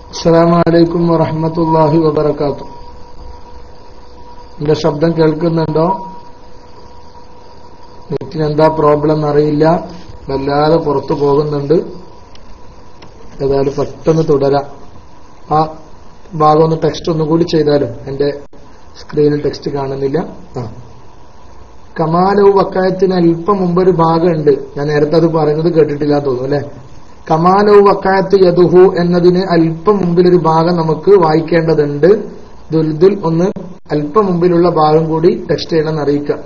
അസ്സലാമു അലൈക്കും വറഹ്മത്തുള്ളാഹി വബറകാത്തു എന്റെ ശബ്ദം കേൾക്കുന്നുണ്ടോ നെറ്റിന് എന്താ പ്രോബ്ലം എന്നറിയില്ല വല്ലാതെ പുറത്തു പോകുന്നുണ്ട് ഏതായാലും പെട്ടെന്ന് തുടരാം ആ ഭാഗം ഒന്ന് ടെക്സ്റ്റ് ഒന്നുകൂടി ചെയ്താലും എന്റെ സ്ക്രീനിൽ ടെക്സ്റ്റ് കാണുന്നില്ല ആ കമാലവും വക്കായത്തിന് അല്പം മുമ്പ് ഒരു ഭാഗമുണ്ട് ഞാൻ നേരത്തെ അത് പറയുന്നത് കേട്ടിട്ടില്ല എന്ന് തോന്നുന്നു അല്ലെ കമാലവും വക്കായത്ത് യദുഹു എന്നതിന് അല്പം മുമ്പിലൊരു ഭാഗം നമുക്ക് വായിക്കേണ്ടതുണ്ട് ദുൽദുൽ ഒന്ന് അല്പം മുമ്പിലുള്ള ഭാഗം കൂടി ടെക്സ്റ്റ് ചെയ്യണമെന്ന് അറിയിക്കാം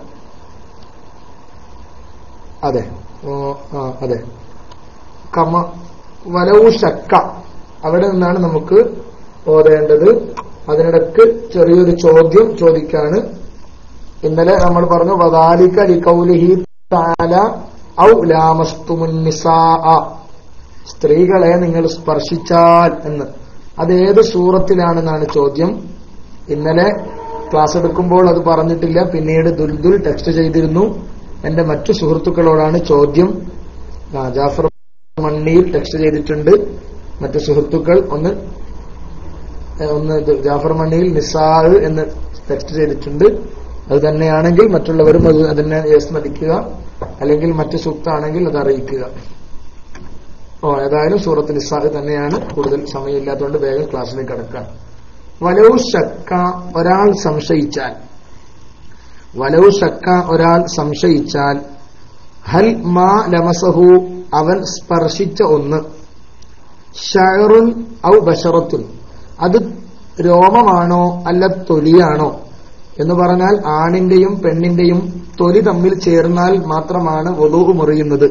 അതെ ഓ, ആ അതെ കമ വലവു ശക്ക അവിടെ നിന്നാണ് നമുക്ക് ഓതേണ്ടത് അതിനിടക്ക് ചെറിയൊരു ചോദ്യം ചോദിക്കാണ് ഇന്നലെ നമ്മൾ പറഞ്ഞു വദാലിക ലികൗലിഹി തആല ഔ ലാമസ്തുമുൻ നിസാഅ സ്ത്രീകളെ നിങ്ങൾ സ്പർശിച്ചാൽ എന്ന് അത് ഏത് സൂറത്തിലാണെന്നാണ് ചോദ്യം ഇന്നലെ ക്ലാസ് എടുക്കുമ്പോൾ അത് പറഞ്ഞിട്ടില്ല പിന്നീട് ദുൽദുൽ ടെക്സ്റ്റ് ചെയ്തിരുന്നു എന്റെ മറ്റു സുഹൃത്തുക്കളോടാണ് ചോദ്യം ആ, ജാഫർ മണ്ണിയിൽ ടെക്സ്റ്റ് ചെയ്തിട്ടുണ്ട് മറ്റു സുഹൃത്തുക്കൾ ഒന്ന് ഏ, ഒന്ന് ഇത് ജാഫർ മണ്ണിയിൽ നിസാഹ് എന്ന് ടെക്സ്റ്റ് ചെയ്തിട്ടുണ്ട് അത് തന്നെയാണെങ്കിൽ മറ്റുള്ളവരും അത് അതിനെ സ്മരിക്കുക അല്ലെങ്കിൽ മറ്റു സൂക്താണെങ്കിൽ അത് അറിയിക്കുക ഓ ഏതായാലും സൂറത്ത് നിസാഹ് തന്നെയാണ് കൂടുതൽ സമയമില്ലാത്തതുകൊണ്ട് വേഗം ക്ലാസ്സിലേക്ക് കടക്കാം വലവ് ശക്ക ഒരാൾ സംശയിച്ചാൽ വലവ് ശക്ക ഒരാൾ സംശയിച്ചാൽ ഹൽ മാ ലമസഹു അവൻ സ്പർശിച്ച ഒന്ന് ഷയറുൻ ഔ ബഷറത്തുൻ അത് രോമമാണോ അല്ല തൊലിയാണോ എന്ന് പറഞ്ഞാൽ ആണിന്റെയും പെണ്ണിന്റെയും തൊലി തമ്മിൽ ചേർന്നാൽ മാത്രമാണ് വധുവ് മുറിയുന്നത്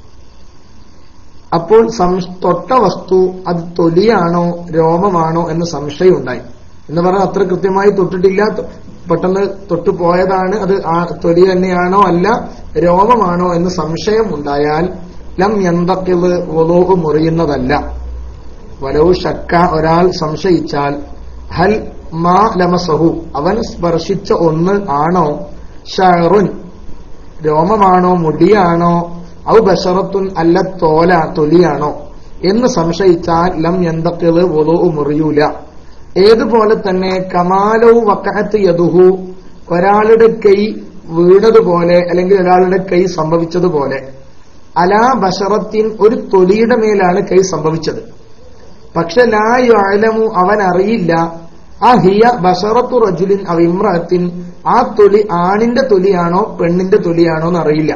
അപ്പോൾ സം- തൊട്ട വസ്തു അത് തൊലിയാണോ രോമമാണോ എന്ന് സംശയമുണ്ടായി എന്ന് പറഞ്ഞാൽ അത്ര കൃത്യമായി തൊട്ടിട്ടില്ല തൊ- പെട്ടെന്ന് തൊട്ടു പോയതാണ് അത് ആ തൊലി തന്നെയാണോ അല്ല രോമമാണോ എന്ന് സംശയം ഉണ്ടായാൽ ലം യന്തക്കിത് വധുവ് മുറിയുന്നതല്ല വലവ് ശക്ക ഒരാൾ സംശയിച്ചാൽ ഹൽ മാ ലമസഹു അവൻ സ്പർശിച്ച ഒന്ന് ആണോ ഷറുൻ രോമമാണോ മുടിയാണോ ഔ ബഷറത്തുൻ അല്ല തോല തൊലിയാണോ എന്ന് സംശയിച്ചാൽ ലം എന്തക്കിത് വധു മുറിയൂല ഏതുപോലെ തന്നെ കമാലവും വക്കഹത്ത് യദുഹു ഒരാളുടെ കൈ വീണതുപോലെ അല്ലെങ്കിൽ ഒരാളുടെ കൈ സംഭവിച്ചതുപോലെ അലാ ബഷറത്തിൻ ഒരു തൊലിയുടെ മേലാണ് കൈ സംഭവിച്ചത് പക്ഷെ ലാ യഅലമു അവൻ അറിയില്ല ആ ഹിയ ബഷറത്തു റജുലിൻ അവ ഇമ്രഅത്തിൻ ആ തൊലി ആണിന്റെ തൊലിയാണോ പെണ്ണിന്റെ തൊലിയാണോ എന്ന് അറിയില്ല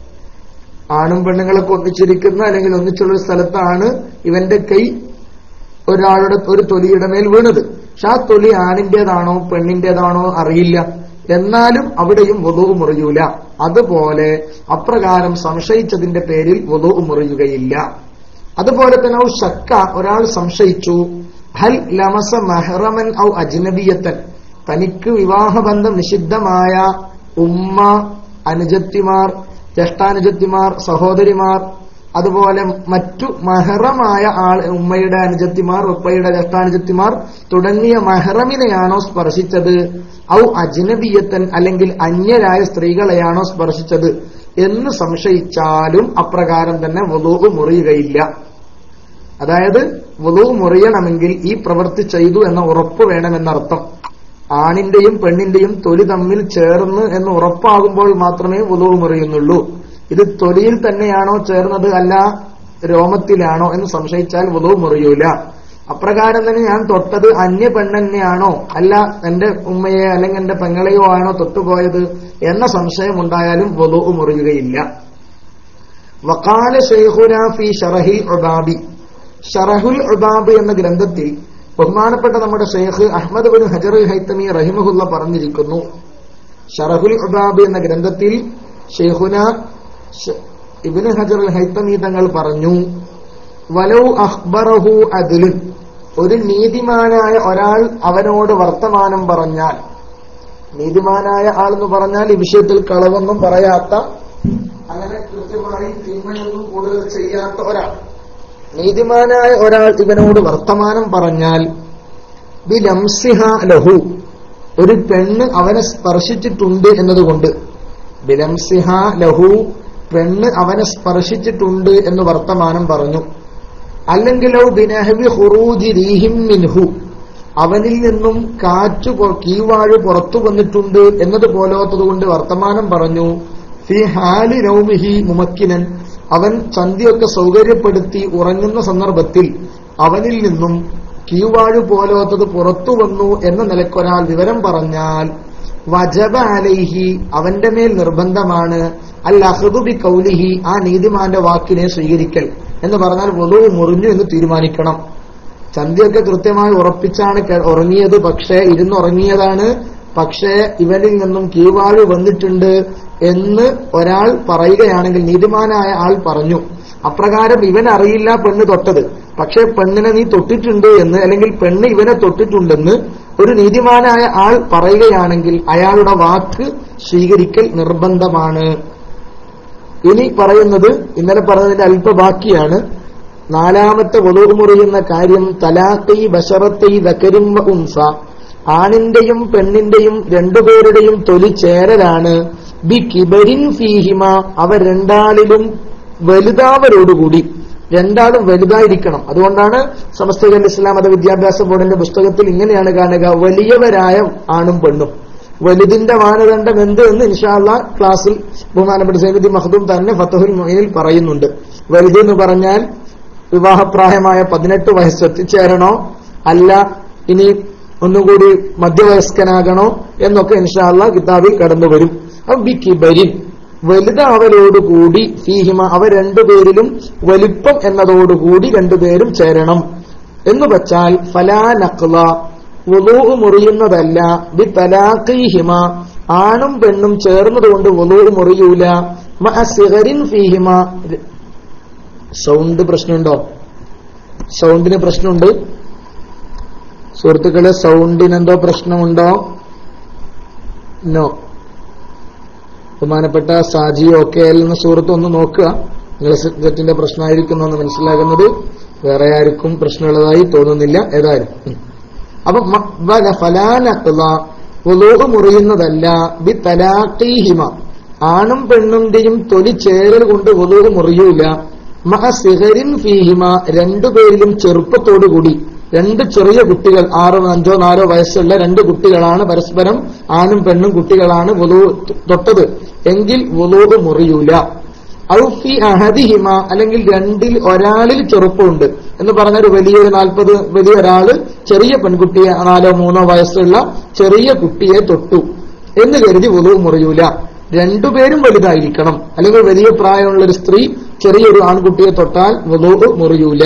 ആണും പെണ്ണുങ്ങളൊക്കെ ഒന്നിച്ചിരിക്കുന്ന അല്ലെങ്കിൽ ഒന്നിച്ചുള്ള ഒരു സ്ഥലത്താണ് ഇവന്റെ കൈ ഒരാളുടെ ഒരു തൊലിയുടെ മേൽ വീണത് പക്ഷെ ആ തൊലി ആണിന്റേതാണോ പെണ്ണിന്റേതാണോ അറിയില്ല എന്നാലും അവിടെയും വധുവ് മുറിയൂല അതുപോലെ അപ്രകാരം സംശയിച്ചതിന്റെ പേരിൽ വധുവ് മുറിയുകയില്ല അതുപോലെ തന്നെ ഔ ശക്ക ഒരാൾ സംശയിച്ചു ഹൽ ലമസ മെഹ്റമൻ ഔ അജ്നബിയത്തൻ തനിക്ക് വിവാഹബന്ധം നിഷിദ്ധമായ ഉമ്മ അനുജത്തിമാർ ജ്യേഷ്ഠാനുജത്തിമാർ സഹോദരിമാർ അതുപോലെ മറ്റു മഹറമായ ആൾ ഉമ്മയുടെ അനുജത്തിമാർ ഉപ്പയുടെ ജ്യേഷ്ഠാനുജത്തിമാർ തുടങ്ങിയ മഹറമിനെയാണോ സ്പർശിച്ചത് ഔ അജ്നബിയത്തൻ അല്ലെങ്കിൽ അന്യരായ സ്ത്രീകളെയാണോ സ്പർശിച്ചത് എന്ന് സംശയിച്ചാലും അപ്രകാരം തന്നെ വധുവ് മുറിയുകയില്ല അതായത് വധുവ് മുറിയണമെങ്കിൽ ഈ പ്രവൃത്തി ചെയ്തു എന്ന ഉറപ്പ് വേണമെന്നർത്ഥം ആണിന്റെയും പെണ്ണിന്റെയും തൊലി തമ്മിൽ ചേർന്ന് എന്ന് ഉറപ്പാകുമ്പോൾ മാത്രമേ വധുവ് മുറിയുന്നുള്ളൂ ഇത് തൊലിയിൽ തന്നെയാണോ ചേർന്നത് അല്ല രോമത്തിലാണോ എന്ന് സംശയിച്ചാൽ വധുവ് മുറിയൂല അപ്രകാരം തന്നെ ഞാൻ തൊട്ടത് അന്യ പെണ്ണെന്നെയാണോ അല്ല എന്റെ ഉമ്മയെ അല്ലെങ്കിൽ എന്റെ പെങ്ങളെയോ ആണോ തൊട്ടുപോയത് എന്ന സംശയം ഉണ്ടായാലും വധുവ് മുറിയുകയില്ല വക്കാല ഷെയ്ഖുന ഫി ഷറഹിൽ ഉബാബി ഷറഹുൽ ഉബാബ് എന്ന ഗ്രന്ഥത്തിൽ ബഹുമാനപ്പെട്ട നമ്മുടെ Sheikh Ahmad bin Hajar Haytami റഹിമഹുല്ല പറഞ്ഞിരിക്കുന്നു ഷറഹുൽ ഉബാബ് എന്ന ഗ്രന്ഥത്തിൽ ഷെയ്ഖുന ഷ- ഇബ്നു ഹജർ ഹൈത്തമി തങ്ങൾ പറഞ്ഞു വലൗ അഖ്ബറഹു അദ്ലുൻ ഒരു നീതിമാനായ ഒരാൾ അവനോട് വർത്തമാനം പറഞ്ഞാൽ നീതിമാനായ ആളെന്ന് പറഞ്ഞാൽ ഈ വിഷയത്തിൽ കളവൊന്നും പറയാത്ത അങ്ങനെ കൃത്യമായി തിന്മയൊന്നും കൂടുതൽ ചെയ്യാത്ത ഒരാൾ നീതിമാനായ ഒരാൾ ഇവനോട് വർത്തമാനം പറഞ്ഞാൽ ബിലംസിഹ ലഹു ഒരു പെണ്ണ് അവനെ സ്പർശിച്ചിട്ടുണ്ട് എന്നതുകൊണ്ട് ബിലംസിഹ ലഹു പെണ്ണ് അവനെ സ്പർശിച്ചിട്ടുണ്ട് എന്ന് വർത്തമാനം പറഞ്ഞു അല്ലെങ്കിലോ ബിനഹവി ഹുറൂജി റീഹിം മിൻഹു അവനിൽ നിന്നും കാറ്റ് പൊ- കീവാഴ് പുറത്തു വന്നിട്ടുണ്ട് എന്നതുപോലത്തത് കൊണ്ട് വർത്തമാനം പറഞ്ഞു ഫി ഹാലി നൗമിഹി മുമക്കിനൻ അവൻ ചന്തിയൊക്കെ സൗകര്യപ്പെടുത്തി ഉറങ്ങുന്ന സന്ദർഭത്തിൽ അവനിൽ നിന്നും കീവാഴ് പോലത്തത് പുറത്തു വന്നു എന്ന നിലക്കൊരാൾ വിവരം പറഞ്ഞാൽ വജബ അലൈഹി അവന്റെ മേൽ നിർബന്ധമാണ് അൽ അഹ്ദുബി കൗലിഹി ആ നീതിമാന്റെ വാക്കിനെ സ്വീകരിക്കൽ എന്ന് പറഞ്ഞാൽ വധു മുറിഞ്ഞു എന്ന് തീരുമാനിക്കണം ചന്തിയൊക്കെ കൃത്യമായി ഉറപ്പിച്ചാണ് കെ- ഉറങ്ങിയത് പക്ഷേ ഇരുന്നുറങ്ങിയതാണ് പക്ഷേ ഇവനിൽ നിന്നും കീവാഴ് വന്നിട്ടുണ്ട് എന്ന് ഒരാൾ പറയുകയാണെങ്കിൽ നീതിമാനായ ആൾ പറഞ്ഞു അപ്രകാരം ഇവൻ അറിയില്ല പെണ്ണ് തൊട്ടത് പക്ഷേ പെണ്ണിനെ നീ തൊട്ടിട്ടുണ്ട് എന്ന് അല്ലെങ്കിൽ പെണ്ണ് ഇവനെ തൊട്ടിട്ടുണ്ടെന്ന് ഒരു നീതിമാനായ ആൾ പറയുകയാണെങ്കിൽ അയാളുടെ വാക്ക് സ്വീകരിക്കൽ നിർബന്ധമാണ് ഇനി പറയുന്നത് ഇന്നലെ പറഞ്ഞതിന്റെ അല്പ ബാക്കിയാണ് നാലാമത്തെ വധു മുറിയുന്ന കാര്യം തലാഖി ബഷറത്തൈ ദക്കരിം വ ഉൻസ ആണിന്റെയും പെണ്ണിന്റെയും രണ്ടുപേരുടെയും തൊലി ചേരലാണ് ബി കിബരിൻ ഫീഹിമ അവർ രണ്ടാളിലും വലുതാവരോടുകൂടി രണ്ടാളും വലുതായിരിക്കണം അതുകൊണ്ടാണ് സമസ്ത ജൽ ഇസ്ലാം മത വിദ്യാഭ്യാസ ബോർഡിന്റെ പുസ്തകത്തിൽ ഇങ്ങനെയാണ് കാണുക വലിയവരായ ആണും പെണ്ണും വലുതിന്റെ മാനദണ്ഡം എന്ത് എന്ന് ഇൻഷാല്ല ക്ലാസ്സിൽ ബഹുമാനപ്പെട്ട സൈനുദ്ദീൻ മഹദൂം തന്നെ ഫത്തഹുൽ മൊയിനിൽ പറയുന്നുണ്ട് വലുത് എന്ന് പറഞ്ഞാൽ വിവാഹപ്രായമായ പതിനെട്ട് വയസ്സ് എത്തിച്ചേരണോ അല്ല ഇനി ഒന്നുകൂടി മധ്യവയസ്കനാകണോ എന്നൊക്കെ ഇൻഷാല്ല കിതാബിൽ കടന്നു വരും അപ്പൊ ബി കിബരിൻ വലുതാവലോടുകൂടി ഫീഹിമ അവ രണ്ടുപേരിലും വലിപ്പം എന്നതോടുകൂടി രണ്ടുപേരും ചേരണം എന്ന് വച്ചാൽ ഫലാ നഖ്ല വുളൂ മുറിയുന്നതല്ല ബി തലാഖീഹിമ ആണും പെണ്ണും ചേർന്നതുകൊണ്ട് വുളൂ മുറിയൂല മഅ സിഗരിൻ ഫീഹിമ സൗണ്ട് പ്രശ്നമുണ്ടോ സൗണ്ടിന് പ്രശ്നമുണ്ട് സുഹൃത്തുക്കളെ സൗണ്ടിനെന്തോ പ്രശ്നമുണ്ടോ നോ ബഹുമാനപ്പെട്ട സാജി ഓക്കെ എന്ന സുഹൃത്ത് ഒന്ന് നോക്കുക നിങ്ങൾ സെറ്റിന്റെ പ്രശ്നമായിരിക്കുന്നു എന്ന് മനസ്സിലാകുന്നത് വേറെ ആർക്കും പ്രശ്നമുള്ളതായി തോന്നുന്നില്ല ഏതായാലും ഉം. അപ്പൊ മ- വല ഫലാനഖ്ല വുളൂഹ് മുറിയുന്നതല്ല ബി തലാഖീഹിമ ആണും പെണ്ണിന്റെയും തൊലി ചേരൽ കൊണ്ട് വുളൂഹ് മുറിയൂല മഹ സിഹരിൻ ഫീഹിമ രണ്ടുപേരിലും ചെറുപ്പത്തോടുകൂടി രണ്ട് ചെറിയ കുട്ടികൾ ആറോ അഞ്ചോ നാലോ വയസ്സുള്ള രണ്ട് കുട്ടികളാണ് പരസ്പരം ആണും പെണ്ണും കുട്ടികളാണ് വുളൂ തൊട്ടത് എങ്കിൽ വുളൂഹ് മുറിയൂല ഔഫി അഹദിഹിമ അല്ലെങ്കിൽ രണ്ടിൽ ഒരാളിൽ ചെറുപ്പമുണ്ട് എന്ന് പറഞ്ഞ ഒരു വലിയൊരു നാൽപ്പത് വലിയ ഒരാള് ചെറിയ പെൺകുട്ടിയെ നാലോ മൂന്നോ വയസ്സുള്ള ചെറിയ കുട്ടിയെ തൊട്ടു എന്ന് കരുതി വധു മുറിയൂല രണ്ടുപേരും വലുതായിരിക്കണം അല്ലെങ്കിൽ വലിയ പ്രായമുള്ള ഒരു സ്ത്രീ ചെറിയൊരു ആൺകുട്ടിയെ തൊട്ടാൽ വധു മുറിയൂല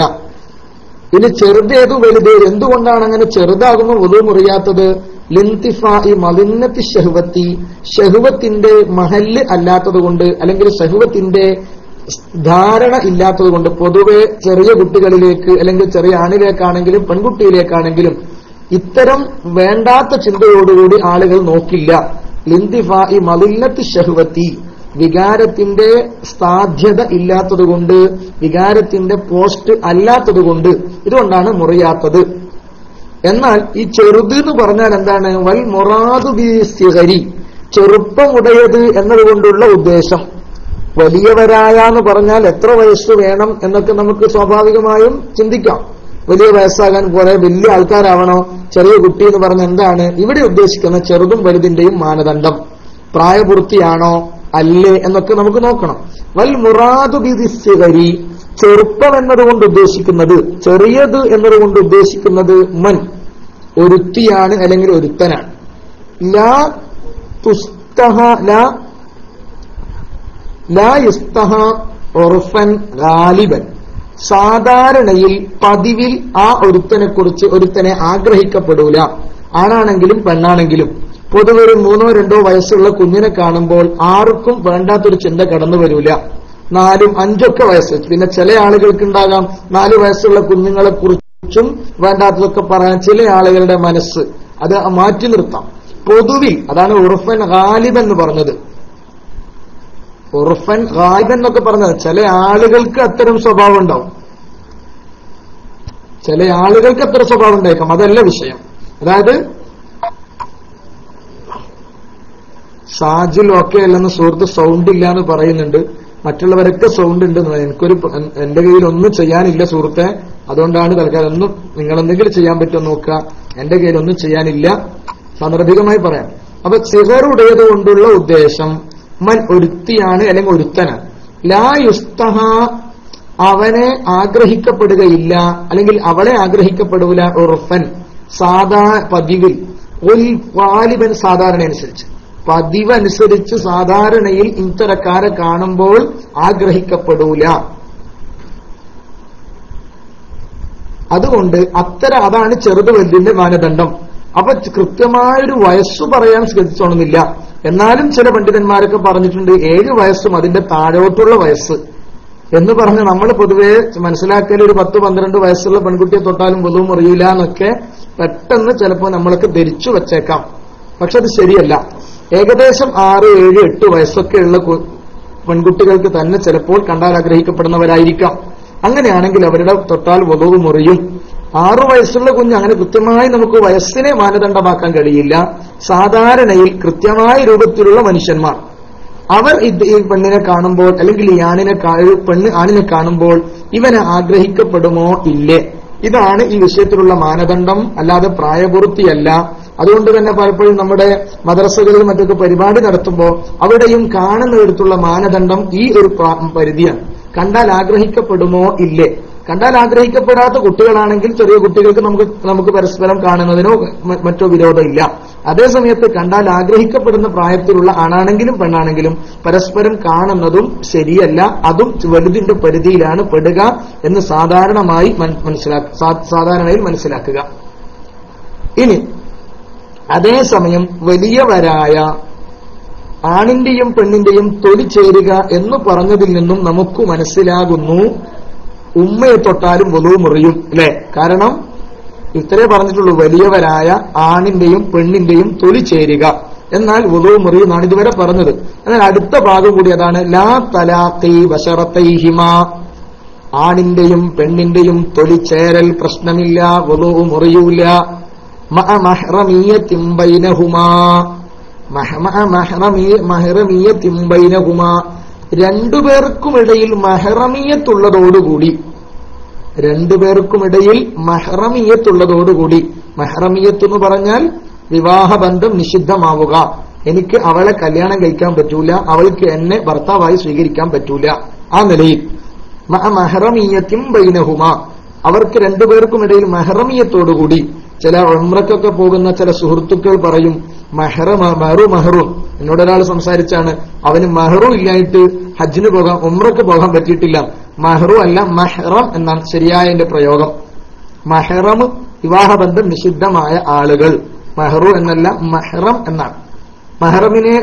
ഇനി ചെറുതേതു വലുത് എന്തുകൊണ്ടാണ് അങ്ങനെ ചെറുതാകുമ്പോൾ വധു മുറിയാത്തത് ലിന്തിഫായി മലിന്നത്തി ഷഹുവത്തി ഷഹുവത്തിന്റെ മഹല്ല് അല്ലാത്തത് കൊണ്ട് അല്ലെങ്കിൽ ഷഹുവത്തിന്റെ ധാരണ ഇല്ലാത്തത് കൊണ്ട് പൊതുവെ ചെറിയ കുട്ടികളിലേക്ക് അല്ലെങ്കിൽ ചെറിയ ആണിലേക്കാണെങ്കിലും പെൺകുട്ടിയിലേക്കാണെങ്കിലും ഇത്തരം വേണ്ടാത്ത ചിന്തയോടുകൂടി ആളുകൾ നോക്കില്ല ലിന്തിഫായി മലിന്നത്തി ഷഹുവത്തി വികാരത്തിന്റെ സാധ്യത ഇല്ലാത്തതുകൊണ്ട് വികാരത്തിന്റെ പോസ്റ്റ് അല്ലാത്തതുകൊണ്ട് ഇതുകൊണ്ടാണ് മുറിയാത്തത് എന്നാൽ ഈ ചെറുത് എന്ന് പറഞ്ഞാൽ എന്താണ് വൽ മുറാദു ബി സിഹരി ചെറുപ്പമുടയത് എന്നതുകൊണ്ടുള്ള ഉദ്ദേശം വലിയവരായ എന്ന് പറഞ്ഞാൽ എത്ര വയസ്സ് വേണം എന്നൊക്കെ നമുക്ക് സ്വാഭാവികമായും ചിന്തിക്കാം വലിയ വയസ്സാകാൻ കുറെ വലിയ ആൾക്കാരാവണോ ചെറിയ കുട്ടി എന്ന് പറഞ്ഞ എന്താണ് ഇവിടെ ഉദ്ദേശിക്കുന്ന ചെറുതും വലുതിന്റെയും മാനദണ്ഡം പ്രായപൂർത്തിയാണോ അല്ലേ എന്നൊക്കെ നമുക്ക് നോക്കണം വൽ മുറാദു ബി സിഹരി ചെറുപ്പം എന്നതുകൊണ്ട് ഉദ്ദേശിക്കുന്നത് ചെറിയത് എന്നതുകൊണ്ട് ഉദ്ദേശിക്കുന്നത് മൻ ഒരുത്തിയാണ് അല്ലെങ്കിൽ ഒരുത്തനാണ് ലാ തുസ്തഹ ലാ ലാ യുസ്തഹ ഉർഫൻ ഗാലിബൻ സാധാരണയിൽ പതിവിൽ ആ ഒരുത്തനെ കുറിച്ച് ഒരുത്തനെ ആഗ്രഹിക്കപ്പെടൂല ആണാണെങ്കിലും പെണ്ണാണെങ്കിലും പൊതുവെ ഒരു മൂന്നോ രണ്ടോ വയസ്സുള്ള കുഞ്ഞിനെ കാണുമ്പോൾ ആർക്കും വേണ്ടാത്തൊരു ചിന്ത കടന്നു വരൂല നാലും അഞ്ചൊക്കെ വയസ്സ് പിന്നെ ചില ആളുകൾക്ക് ഉണ്ടാകാം നാല് വയസ്സുള്ള കുഞ്ഞുങ്ങളെ കുറിച്ചും വേണ്ടാത്തതൊക്കെ പറയാൻ ചില ആളുകളുടെ മനസ്സ് അത് മാറ്റി നിർത്താം പൊതുവിൽ അതാണ് ഉറുഫൻ ഗാലിബ് എന്ന് പറഞ്ഞത് ഉറുഫൻ ഗാലിബ് എന്നൊക്കെ പറഞ്ഞത് ചില ആളുകൾക്ക് അത്തരം സ്വഭാവം ഉണ്ടാവും ചില ആളുകൾക്ക് അത്തരം സ്വഭാവം ഉണ്ടായേക്കാം അതല്ല വിഷയം അതായത് ഷാജുൽ ഓക്കെ അല്ലെന്ന് സുഹൃത്ത് സൗണ്ട് ഇല്ല എന്ന് പറയുന്നുണ്ട് മറ്റുള്ളവരൊക്കെ സൗണ്ട് ഉണ്ട് എന്ന് പറയും. എനിക്കൊരു പ- എന്റെ കയ്യിൽ ഒന്നും ചെയ്യാനില്ല സുഹൃത്തെ അതുകൊണ്ടാണ് തൽക്കാലം ഒന്നും നിങ്ങൾ എന്തെങ്കിലും ചെയ്യാൻ പറ്റുമോ നോക്കുക എന്റെ കയ്യിലൊന്നും ചെയ്യാനില്ല സാന്ദർഭികമായി പറയാം അപ്പൊ സിഹറുടേത് കൊണ്ടുള്ള ഉദ്ദേശം മൻ ഒരുത്തിയാണ് അല്ലെങ്കിൽ ഒരുത്തനാണ് ലാ യുസ്തഹ അവനെ ആഗ്രഹിക്കപ്പെടുകയില്ല അല്ലെങ്കിൽ അവളെ ആഗ്രഹിക്കപ്പെടൂല ഉറുഫൻ സാധാ പതിവിൽ ഒരു വാലിബൻ സാധാരണ അനുസരിച്ച് പതിവ് അനുസരിച്ച് സാധാരണയിൽ ഇത്തരക്കാരെ കാണുമ്പോൾ ആഗ്രഹിക്കപ്പെടൂല അതുകൊണ്ട് അത്തരം അതാണ് ചെറുത് വലുതിന്റെ മാനദണ്ഡം അപ്പൊ കൃത്യമായൊരു വയസ്സ് പറയാൻ ശ്രദ്ധിച്ചോണമെന്നില്ല എന്നാലും ചില പണ്ഡിതന്മാരൊക്കെ പറഞ്ഞിട്ടുണ്ട് ഏഴ് വയസ്സും അതിന്റെ താഴോട്ടുള്ള വയസ്സ് എന്ന് പറഞ്ഞ് നമ്മൾ പൊതുവെ മനസ്സിലാക്കൽ ഒരു പത്ത് പന്ത്രണ്ട് വയസ്സുള്ള പെൺകുട്ടിയെ തൊട്ടാലും പൊതുവും അറിയില്ല എന്നൊക്കെ പെട്ടെന്ന് ചിലപ്പോൾ നമ്മളൊക്കെ ധരിച്ചു വച്ചേക്കാം പക്ഷെ അത് ശരിയല്ല ഏകദേശം ആറ് ഏഴ് എട്ട് വയസ്സൊക്കെയുള്ള കു- പെൺകുട്ടികൾക്ക് തന്നെ ചിലപ്പോൾ കണ്ടാൽ ആഗ്രഹിക്കപ്പെടുന്നവരായിരിക്കാം അങ്ങനെയാണെങ്കിൽ അവരുടെ തൊട്ടാൽ വധുവ് മുറിയും ആറു വയസ്സുള്ള കുഞ്ഞ് അങ്ങനെ കൃത്യമായി നമുക്ക് വയസ്സിനെ മാനദണ്ഡമാക്കാൻ കഴിയില്ല സാധാരണയിൽ കൃത്യമായ രൂപത്തിലുള്ള മനുഷ്യന്മാർ അവർ ഇത് ഈ പെണ്ണിനെ കാണുമ്പോൾ അല്ലെങ്കിൽ ഈ ആണിനെ കാ- ഈ പെണ്ണ് ആണിനെ കാണുമ്പോൾ ഇവനെ ആഗ്രഹിക്കപ്പെടുമോ ഇല്ലേ ഇതാണ് ഈ വിഷയത്തിലുള്ള മാനദണ്ഡം അല്ലാതെ പ്രായപൂർത്തിയല്ല അതുകൊണ്ട് തന്നെ പലപ്പോഴും നമ്മുടെ മദ്രസകളിൽ മറ്റൊക്കെ പരിപാടി നടത്തുമ്പോൾ അവിടെയും കാണുന്നിടത്തുള്ള മാനദണ്ഡം ഈ ഒരു പ്രാ- പരിധിയാണ് കണ്ടാൽ ആഗ്രഹിക്കപ്പെടുമോ ഇല്ലേ കണ്ടാൽ ആഗ്രഹിക്കപ്പെടാത്ത കുട്ടികളാണെങ്കിൽ ചെറിയ കുട്ടികൾക്ക് നമുക്ക് നമുക്ക് പരസ്പരം കാണുന്നതിനോ മ- മറ്റോ വിരോധമില്ല അതേസമയത്ത് കണ്ടാൽ ആഗ്രഹിക്കപ്പെടുന്ന പ്രായത്തിലുള്ള ആണാണെങ്കിലും പെണ്ണാണെങ്കിലും പരസ്പരം കാണുന്നതും ശരിയല്ല അതും വലുതിന്റെ പരിധിയിലാണ് പെടുക എന്ന് സാധാരണമായി മൻ- മനസ്സിലാക്ക സാ- സാധാരണയിൽ മനസ്സിലാക്കുക ഇനി അതേസമയം വലിയവരായ ആണിന്റെയും പെണ്ണിന്റെയും തൊലി ചേരുക എന്ന് പറഞ്ഞതിൽ നിന്നും നമുക്ക് മനസ്സിലാകുന്നു ഉമ്മയെ തൊട്ടാലും വധു മുറിയും അല്ലെ കാരണം ഇത്രേ പറഞ്ഞിട്ടുള്ളൂ വലിയവരായ ആണിന്റെയും പെണ്ണിന്റെയും തൊലി ചേരുക എന്നാൽ വധു മുറിയും എന്നാണ് ഇതുവരെ പറഞ്ഞത് എന്നാൽ അടുത്ത ഭാഗം കൂടി അതാണ് ലാ തലാഖി വശറത്തൈഹിമ ആണിന്റെയും പെണ്ണിന്റെയും തൊലി ചേരൽ പ്രശ്നമില്ല വധു മുറിയൂല മഅ മഹ്റമിയത്തിൻ ബൈനഹുമാ മഹ- മഅ മഹ്റമിയ- മഹ്റമിയത്തിൻ ബൈനഹുമാ രണ്ടുപേർക്കുമിടയിൽ മഹ്റമിയത്തുള്ളതോടുകൂടി രണ്ടുപേർക്കുമിടയിൽ മഹ്റമിയത്തുള്ളതോടുകൂടി മഹ്റമിയത്ത് എന്ന് പറഞ്ഞാൽ വിവാഹബന്ധം നിഷിദ്ധമാവുക എനിക്ക് അവളെ കല്യാണം കഴിക്കാൻ പറ്റൂല അവൾക്ക് എന്നെ ഭർത്താവായി സ്വീകരിക്കാൻ പറ്റൂല ആ നിലയിൽ മഅ മഹ്റമിയത്തിൻ ബൈനഹുമ അവർക്ക് രണ്ടുപേർക്കുമിടയിൽ മഹ്റമിയത്തോടുകൂടി ചില ഉംറക്കൊക്കെ പോകുന്ന ചില സുഹൃത്തുക്കൾ പറയും മഹ്റമ മഹറു മഹറും എന്നോട് ഒരാൾ സംസാരിച്ചാണ് അവന് മഹറും ഇല്ലായിട്ട് ഹജ്ജിന് പോകാൻ ഉംറക്ക് പോകാൻ പറ്റിയിട്ടില്ല മഹറു അല്ല മഹ്റം എന്നാണ് ശരിയായ എന്റെ പ്രയോഗം മഹ്റം വിവാഹബന്ധം നിഷിദ്ധമായ ആളുകൾ മഹറു എന്നല്ല മഹ്റം എന്നാണ് മഹ്റമിനെ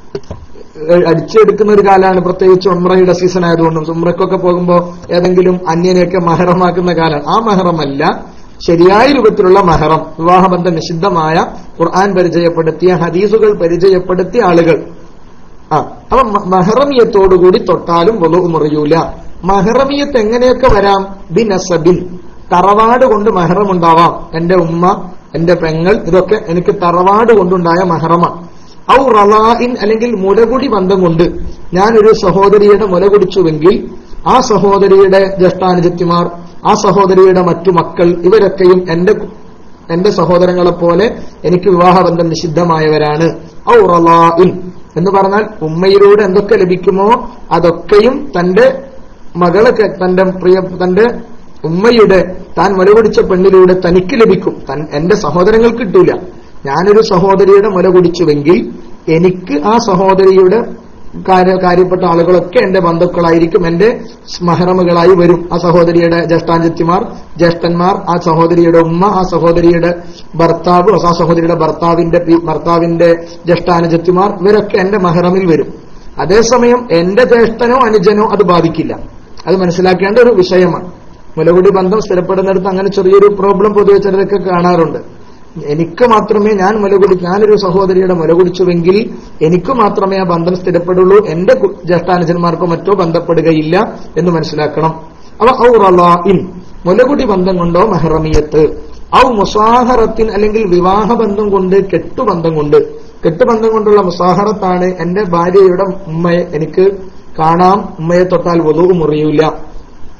ഏഹ് അടിച്ചെടുക്കുന്ന ഒരു കാലമാണ് പ്രത്യേകിച്ച് ഉമ്രയുടെ സീസൺ ആയതുകൊണ്ടും ഉമ്രക്കൊക്കെ പോകുമ്പോൾ ഏതെങ്കിലും അന്യനെയൊക്കെ മഹറമാക്കുന്ന കാലമാണ് ആ മഹറമല്ല ശരിയായ രൂപത്തിലുള്ള മഹറം വിവാഹബന്ധം നിഷിദ്ധമായ ഖുർആൻ പരിചയപ്പെടുത്തിയ ഹദീസുകൾ പരിചയപ്പെടുത്തിയ ആളുകൾ ആ അപ്പൊ മ- മഹറമിയത്തോടുകൂടി തൊട്ടാലും വലു മുറിയൂല മഹറമിയത്ത് എങ്ങനെയൊക്കെ വരാം ബിൻ അസബിൻ തറവാട് കൊണ്ട് മഹറം ഉണ്ടാവാം എന്റെ ഉമ്മ എന്റെ പെങ്ങൾ ഇതൊക്കെ എനിക്ക് തറവാട് കൊണ്ടുണ്ടായ മഹറമാണ് ഔ റലായിൻ അല്ലെങ്കിൽ മുലകുടി ബന്ധം കൊണ്ട് ഞാനൊരു സഹോദരിയുടെ മുല കുടിച്ചുവെങ്കിൽ ആ സഹോദരിയുടെ ജ്യേഷ്ഠാനുജത്തിമാർ ആ സഹോദരിയുടെ മറ്റു മക്കൾ ഇവരൊക്കെയും എന്റെ കു- എന്റെ സഹോദരങ്ങളെ പോലെ എനിക്ക് വിവാഹബന്ധം നിഷിദ്ധമായവരാണ് ഔ റലായിൻ എന്ന് പറഞ്ഞാൽ ഉമ്മയിലൂടെ എന്തൊക്കെ ലഭിക്കുമോ അതൊക്കെയും തന്റെ മകളൊക്കെ തന്റെ പ്രിയ തന്റെ ഉമ്മയുടെ താൻ മുലകുടിച്ച പെണ്ണിലൂടെ തനിക്ക് ലഭിക്കും തൻ എന്റെ സഹോദരങ്ങൾക്ക് കിട്ടൂല ഞാനൊരു സഹോദരിയുടെ മുല കുടിച്ചുവെങ്കിൽ എനിക്ക് ആ സഹോദരിയുടെ കാര്യ കാര്യപ്പെട്ട ആളുകളൊക്കെ എന്റെ ബന്ധുക്കളായിരിക്കും എന്റെ സ്മഹറമുകളായി വരും ആ സഹോദരിയുടെ ജ്യേഷ്ഠാഞ്ചത്തിമാർ ജ്യേഷ്ഠന്മാർ ആ സഹോദരിയുടെ ഉമ്മ ആ സഹോദരിയുടെ ഭർത്താവ് ആ സഹോദരിയുടെ ഭർത്താവിന്റെ പി- ഭർത്താവിന്റെ ജ്യേഷ്ഠാനുജത്തിമാർ ഇവരൊക്കെ എന്റെ മഹറമിൽ വരും അതേസമയം എന്റെ ജ്യേഷ്ഠനോ അനുജനോ അത് ബാധിക്കില്ല അത് മനസ്സിലാക്കേണ്ട ഒരു വിഷയമാണ് മുലകുടി ബന്ധം സ്ഥിരപ്പെടുന്നിടത്ത് അങ്ങനെ ചെറിയൊരു പ്രോബ്ലം പൊതുവെ ചിലരൊക്കെ കാണാറുണ്ട് എനിക്ക് മാത്രമേ ഞാൻ മുലകുടി ഞാനൊരു സഹോദരിയുടെ മുല കുടിച്ചുവെങ്കിൽ എനിക്ക് മാത്രമേ ആ ബന്ധം സ്ഥിരപ്പെടുള്ളൂ എന്റെ കു- ജ്യേഷ്ഠാനുജന്മാർക്കോ മറ്റോ ബന്ധപ്പെടുകയില്ല എന്ന് മനസ്സിലാക്കണം അവ ഔ റലാഇൻ മുലകുടി ബന്ധം കൊണ്ടോ മെഹറമിയത്ത് ഔ മുസാഹറത്തിൻ അല്ലെങ്കിൽ വിവാഹ ബന്ധം കൊണ്ട് കെട്ടുബന്ധം കൊണ്ട് കെട്ടുബന്ധം കൊണ്ടുള്ള മുസാഹറത്താണ് എന്റെ ഭാര്യയുടെ ഉമ്മയെ എനിക്ക് കാണാം ഉമ്മയെ തൊട്ടാൽ വധു മുറിയൂല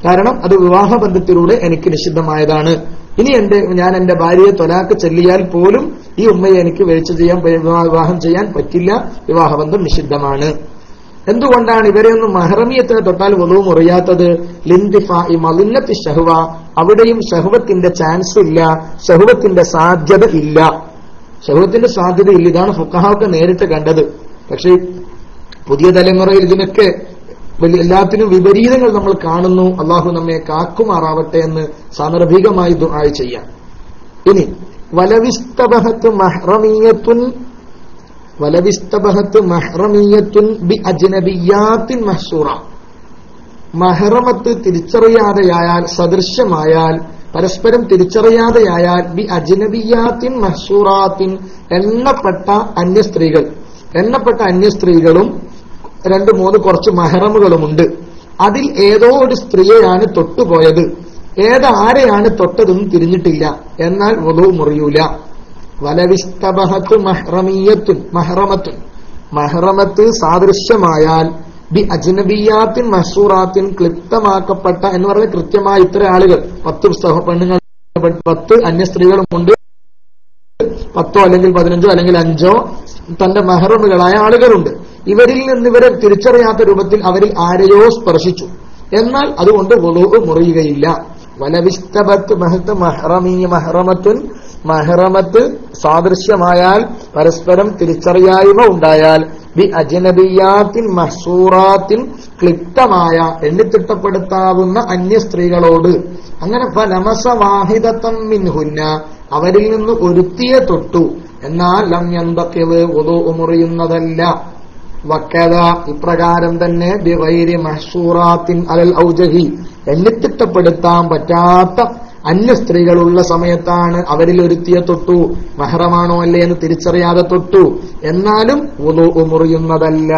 കാരണം അത് വിവാഹ ബന്ധത്തിലൂടെ എനിക്ക് നിഷിദ്ധമായതാണ് ഇനി എന്റെ ഞാൻ എന്റെ ഭാര്യയെ തൊലാക്ക് ചെല്ലിയാൽ പോലും ഈ ഉമ്മയെ എനിക്ക് വേഴ്ച ചെയ്യാൻ വിവാഹം ചെയ്യാൻ പറ്റില്ല വിവാഹബന്ധം നിഷിദ്ധമാണ് എന്തുകൊണ്ടാണ് ഇവരെയൊന്നും മഹറമിയത്തിന് തൊട്ടാൽ വധു മുറിയാത്തത് ലിന്ദിഫ ഈ മലിന്നത്തി ഷഹുവ അവിടെയും ഷഹുവത്തിന്റെ ചാൻസ് ഇല്ല ഷഹുവത്തിന്റെ സാധ്യത ഇല്ല ഷഹുവത്തിന്റെ സാധ്യത ഇല്ല ഇതാണ് ഫുക്കഹാവൊക്കെ നേരിട്ട് കണ്ടത് പക്ഷേ പുതിയ തലമുറയിൽ ഇതിനൊക്കെ വലിയ എല്ലാത്തിനും വിപരീതങ്ങൾ നമ്മൾ കാണുന്നു അള്ളാഹു നമ്മെ കാക്കുമാറാവട്ടെ എന്ന് സാന്ദർഭികമായി ദുആ ചെയ്യാം ഇനി വലവിസ്തബഹത്ത് മഹ്റമീയത്തുൻ വലവിസ്തബഹത്ത് മഹ്റമീയത്തുൻ ബി അജ്നബിയാത്തിൻ മഹ്സൂറ മഹറമത്ത് തിരിച്ചറിയാതെയായാൽ സദൃശ്യമായാൽ പരസ്പരം തിരിച്ചറിയാതെയായാൽ ബി അജ്നബിയാത്തിൻ മഹ്സൂറാത്തിൻ എണ്ണപ്പെട്ട അന്യ സ്ത്രീകൾ എണ്ണപ്പെട്ട അന്യ സ്ത്രീകളും രണ്ട് മൂന്ന് കുറച്ച് മഹറമുകളുമുണ്ട് അതിൽ ഏതോ ഒരു സ്ത്രീയെയാണ് തൊട്ടുപോയത് ഏതാരെയാണ് തൊട്ടതെന്ന് തിരിഞ്ഞിട്ടില്ല എന്നാൽ വധു മുറിയൂല വലവിസ്തബഹത്ത് മഹ്റമീയത്തുൻ മഹ്റമത്തുൻ മഹ്റമത്ത് സാദൃശ്യമായാൽ ബി അജ്നബിയാത്തിൻ മഹ്സൂറാത്തിൻ ക്ലിപ്തമാക്കപ്പെട്ട എന്ന് പറഞ്ഞ കൃത്യമായ ഇത്ര ആളുകൾ പത്ത് സഹ പെണ്ണുങ്ങൾ പത്ത് അന്യ സ്ത്രീകളുമുണ്ട് പത്തോ അല്ലെങ്കിൽ പതിനഞ്ചോ അല്ലെങ്കിൽ അഞ്ചോ തന്റെ മെഹറമുകളായ ആളുകളുണ്ട് ഇവരിൽ നിന്ന് ഇവരെ തിരിച്ചറിയാത്ത രൂപത്തിൽ അവരിൽ ആരെയോ സ്പർശിച്ചു എന്നാൽ അതുകൊണ്ട് വുളു മുറിയുകയില്ല വലവിസ്തബത്ത് മഹത്ത് മഹ്റമീയ മഹ്റമത്തുൻ മഹ്റമത്ത് സാദൃശ്യമായാൽ പരസ്പരം തിരിച്ചറിയായ്മ ഉണ്ടായാൽ ബി അജനബിയാത്തിൻ മഹ്സൂറാത്തിൻ ക്ലിപ്തമായ എണ്ണിത്തിട്ടപ്പെടുത്താവുന്ന അന്യ സ്ത്രീകളോട് അങ്ങനെ ഫലമസ വാഹിദത്തം മിൻഹുന്ന അവരിൽ നിന്ന് ഒരുത്തിയെ തൊട്ടു എന്നാൽ ലം യന്തക്കിത് ഒതു മുറിയുന്നതല്ല വക്കത ഇപ്രകാരം തന്നെ ബിഗൈരി മഹ്സൂറാത്തിൻ അലൽ ഔജഹി എണ്ണിത്തിട്ടപ്പെടുത്താൻ പറ്റാത്ത അന്യ സ്ത്രീകളുള്ള സമയത്താണ് അവരിൽ ഒരുത്തിയെ തൊട്ടു മഹറമാണോ അല്ലേ എന്ന് തിരിച്ചറിയാതെ തൊട്ടു എന്നാലും ഒതു മുറിയുന്നതല്ല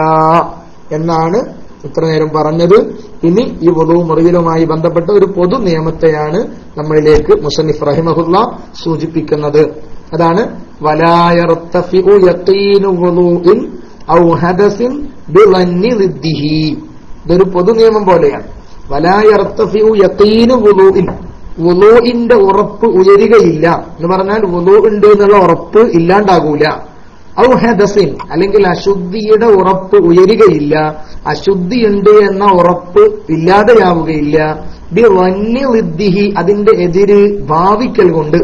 എന്നാണ് ഇത്ര നേരം പറഞ്ഞത് ഇനി ഈ വധു മുറിയലുമായി ബന്ധപ്പെട്ട ഒരു പൊതു നിയമത്തെയാണ് നമ്മളിലേക്ക് മുസന്നിഫ് റഹിമഹുല്ല സൂചിപ്പിക്കുന്നത് അതാണ് വലായർത്തഫിഉ യഖീനു വുളൂഇൻ ഔ ഹദസിൻ ബിളന്നി ളിദ്ദിഹി ഇതൊരു പൊതു നിയമം പോലെയാണ് വലായർത്തഫിഉ യഖീനു വുളൂഇൻ വുളൂഇന്റെ ഉറപ്പ് ഉയരുകയില്ല എന്ന് പറഞ്ഞാൽ വുളൂ ഉണ്ട് എന്നുള്ള ഉറപ്പ് ഇല്ലാണ്ടാകൂല ഔ ഹദസിൻ അല്ലെങ്കിൽ അശുദ്ധിയുടെ ഉറപ്പ് ഉയരുകയില്ല അശുദ്ധിയുണ്ട് എന്ന ഉറപ്പ് ഇല്ലാതെയാവുകയില്ല ബി വന്യവിദ്ധിഹി അതിന്റെ എതിര് ഭാവിക്കൽ കൊണ്ട്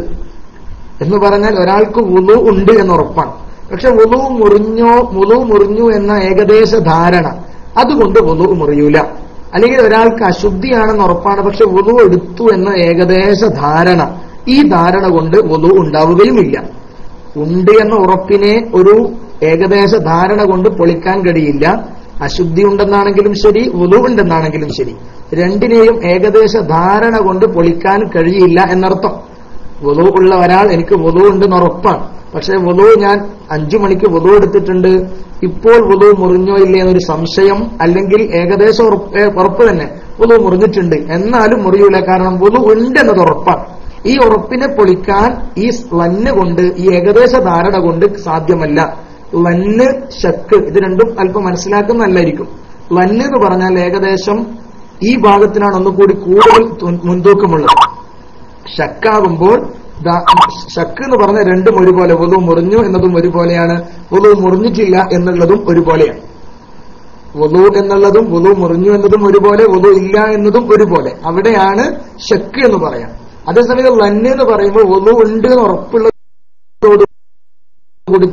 എന്ന് പറഞ്ഞാൽ ഒരാൾക്ക് വുളു ഉണ്ട് എന്ന് ഉറപ്പാണ് പക്ഷെ വുളു മുറിഞ്ഞോ വുളു മുറിഞ്ഞു എന്ന ഏകദേശ ധാരണ അതുകൊണ്ട് വുളു മുറിയൂല അല്ലെങ്കിൽ ഒരാൾക്ക് അശുദ്ധിയാണെന്ന് ഉറപ്പാണ് പക്ഷെ വുളു എടുത്തു എന്ന ഏകദേശ ധാരണ ഈ ധാരണ കൊണ്ട് വുളു ഉണ്ടാവുകയുമില്ല ഉണ്ട് എന്ന ഉറപ്പിനെ ഒരു ഏകദേശ ധാരണ കൊണ്ട് പൊളിക്കാൻ കഴിയില്ല അശുദ്ധി ഉണ്ടെന്നാണെങ്കിലും ശരി വുളു ഉണ്ടെന്നാണെങ്കിലും ശരി രണ്ടിനെയും ഏകദേശ ധാരണ കൊണ്ട് പൊളിക്കാൻ കഴിയില്ല എന്നർത്ഥം വുളു ഉള്ള ഒരാൾ എനിക്ക് വുളു ഉണ്ടെന്ന് ഉറപ്പാണ് പക്ഷെ വുളു ഞാൻ അഞ്ചു മണിക്ക് വുളു എടുത്തിട്ടുണ്ട് ഇപ്പോൾ വുളു മുറിഞ്ഞോ ഇല്ലേ എന്നൊരു സംശയം അല്ലെങ്കിൽ ഏകദേശം ഉറപ്പ് ഏ, ഉറപ്പ് തന്നെ വുളു മുറിഞ്ഞിട്ടുണ്ട് എന്നാലും മുറിയൂല കാരണം വുളു ഉണ്ട് എന്നത് ഉറപ്പാണ് ഈ ഉറപ്പിനെ പൊളിക്കാൻ ഈ ലന്ന് കൊണ്ട് ഈ ഏകദേശ ധാരണ കൊണ്ട് സാധ്യമല്ല ലന്ന് ശക്ക് ഇത് രണ്ടും അല്പം മനസ്സിലാക്കുന്നതല്ലായിരിക്കും ലന്ന് എന്ന് പറഞ്ഞാൽ ഏകദേശം ഈ ഭാഗത്തിനാണ് ഒന്നുകൂടി കൂടുതൽ തു- മുൻതൂക്കമുള്ളത് ഷക്കാകുമ്പോൾ ദാ- ഷക്ക് എന്ന് പറഞ്ഞ രണ്ടും ഒരുപോലെ വധു മുറിഞ്ഞു എന്നതും ഒരുപോലെയാണ് വധു മുറിഞ്ഞിട്ടില്ല എന്നുള്ളതും ഒരുപോലെയാണ് വധു എന്നുള്ളതും വധു മുറിഞ്ഞു എന്നതും ഒരുപോലെ വധു ഇല്ല എന്നതും ഒരുപോലെ അവിടെയാണ് ഷക്ക് എന്ന് പറയാം അതേസമയം ലന്ന് എന്ന് പറയുമ്പോൾ വധു ഉണ്ട് എന്ന് ഉറപ്പുള്ളതോട് കൂടി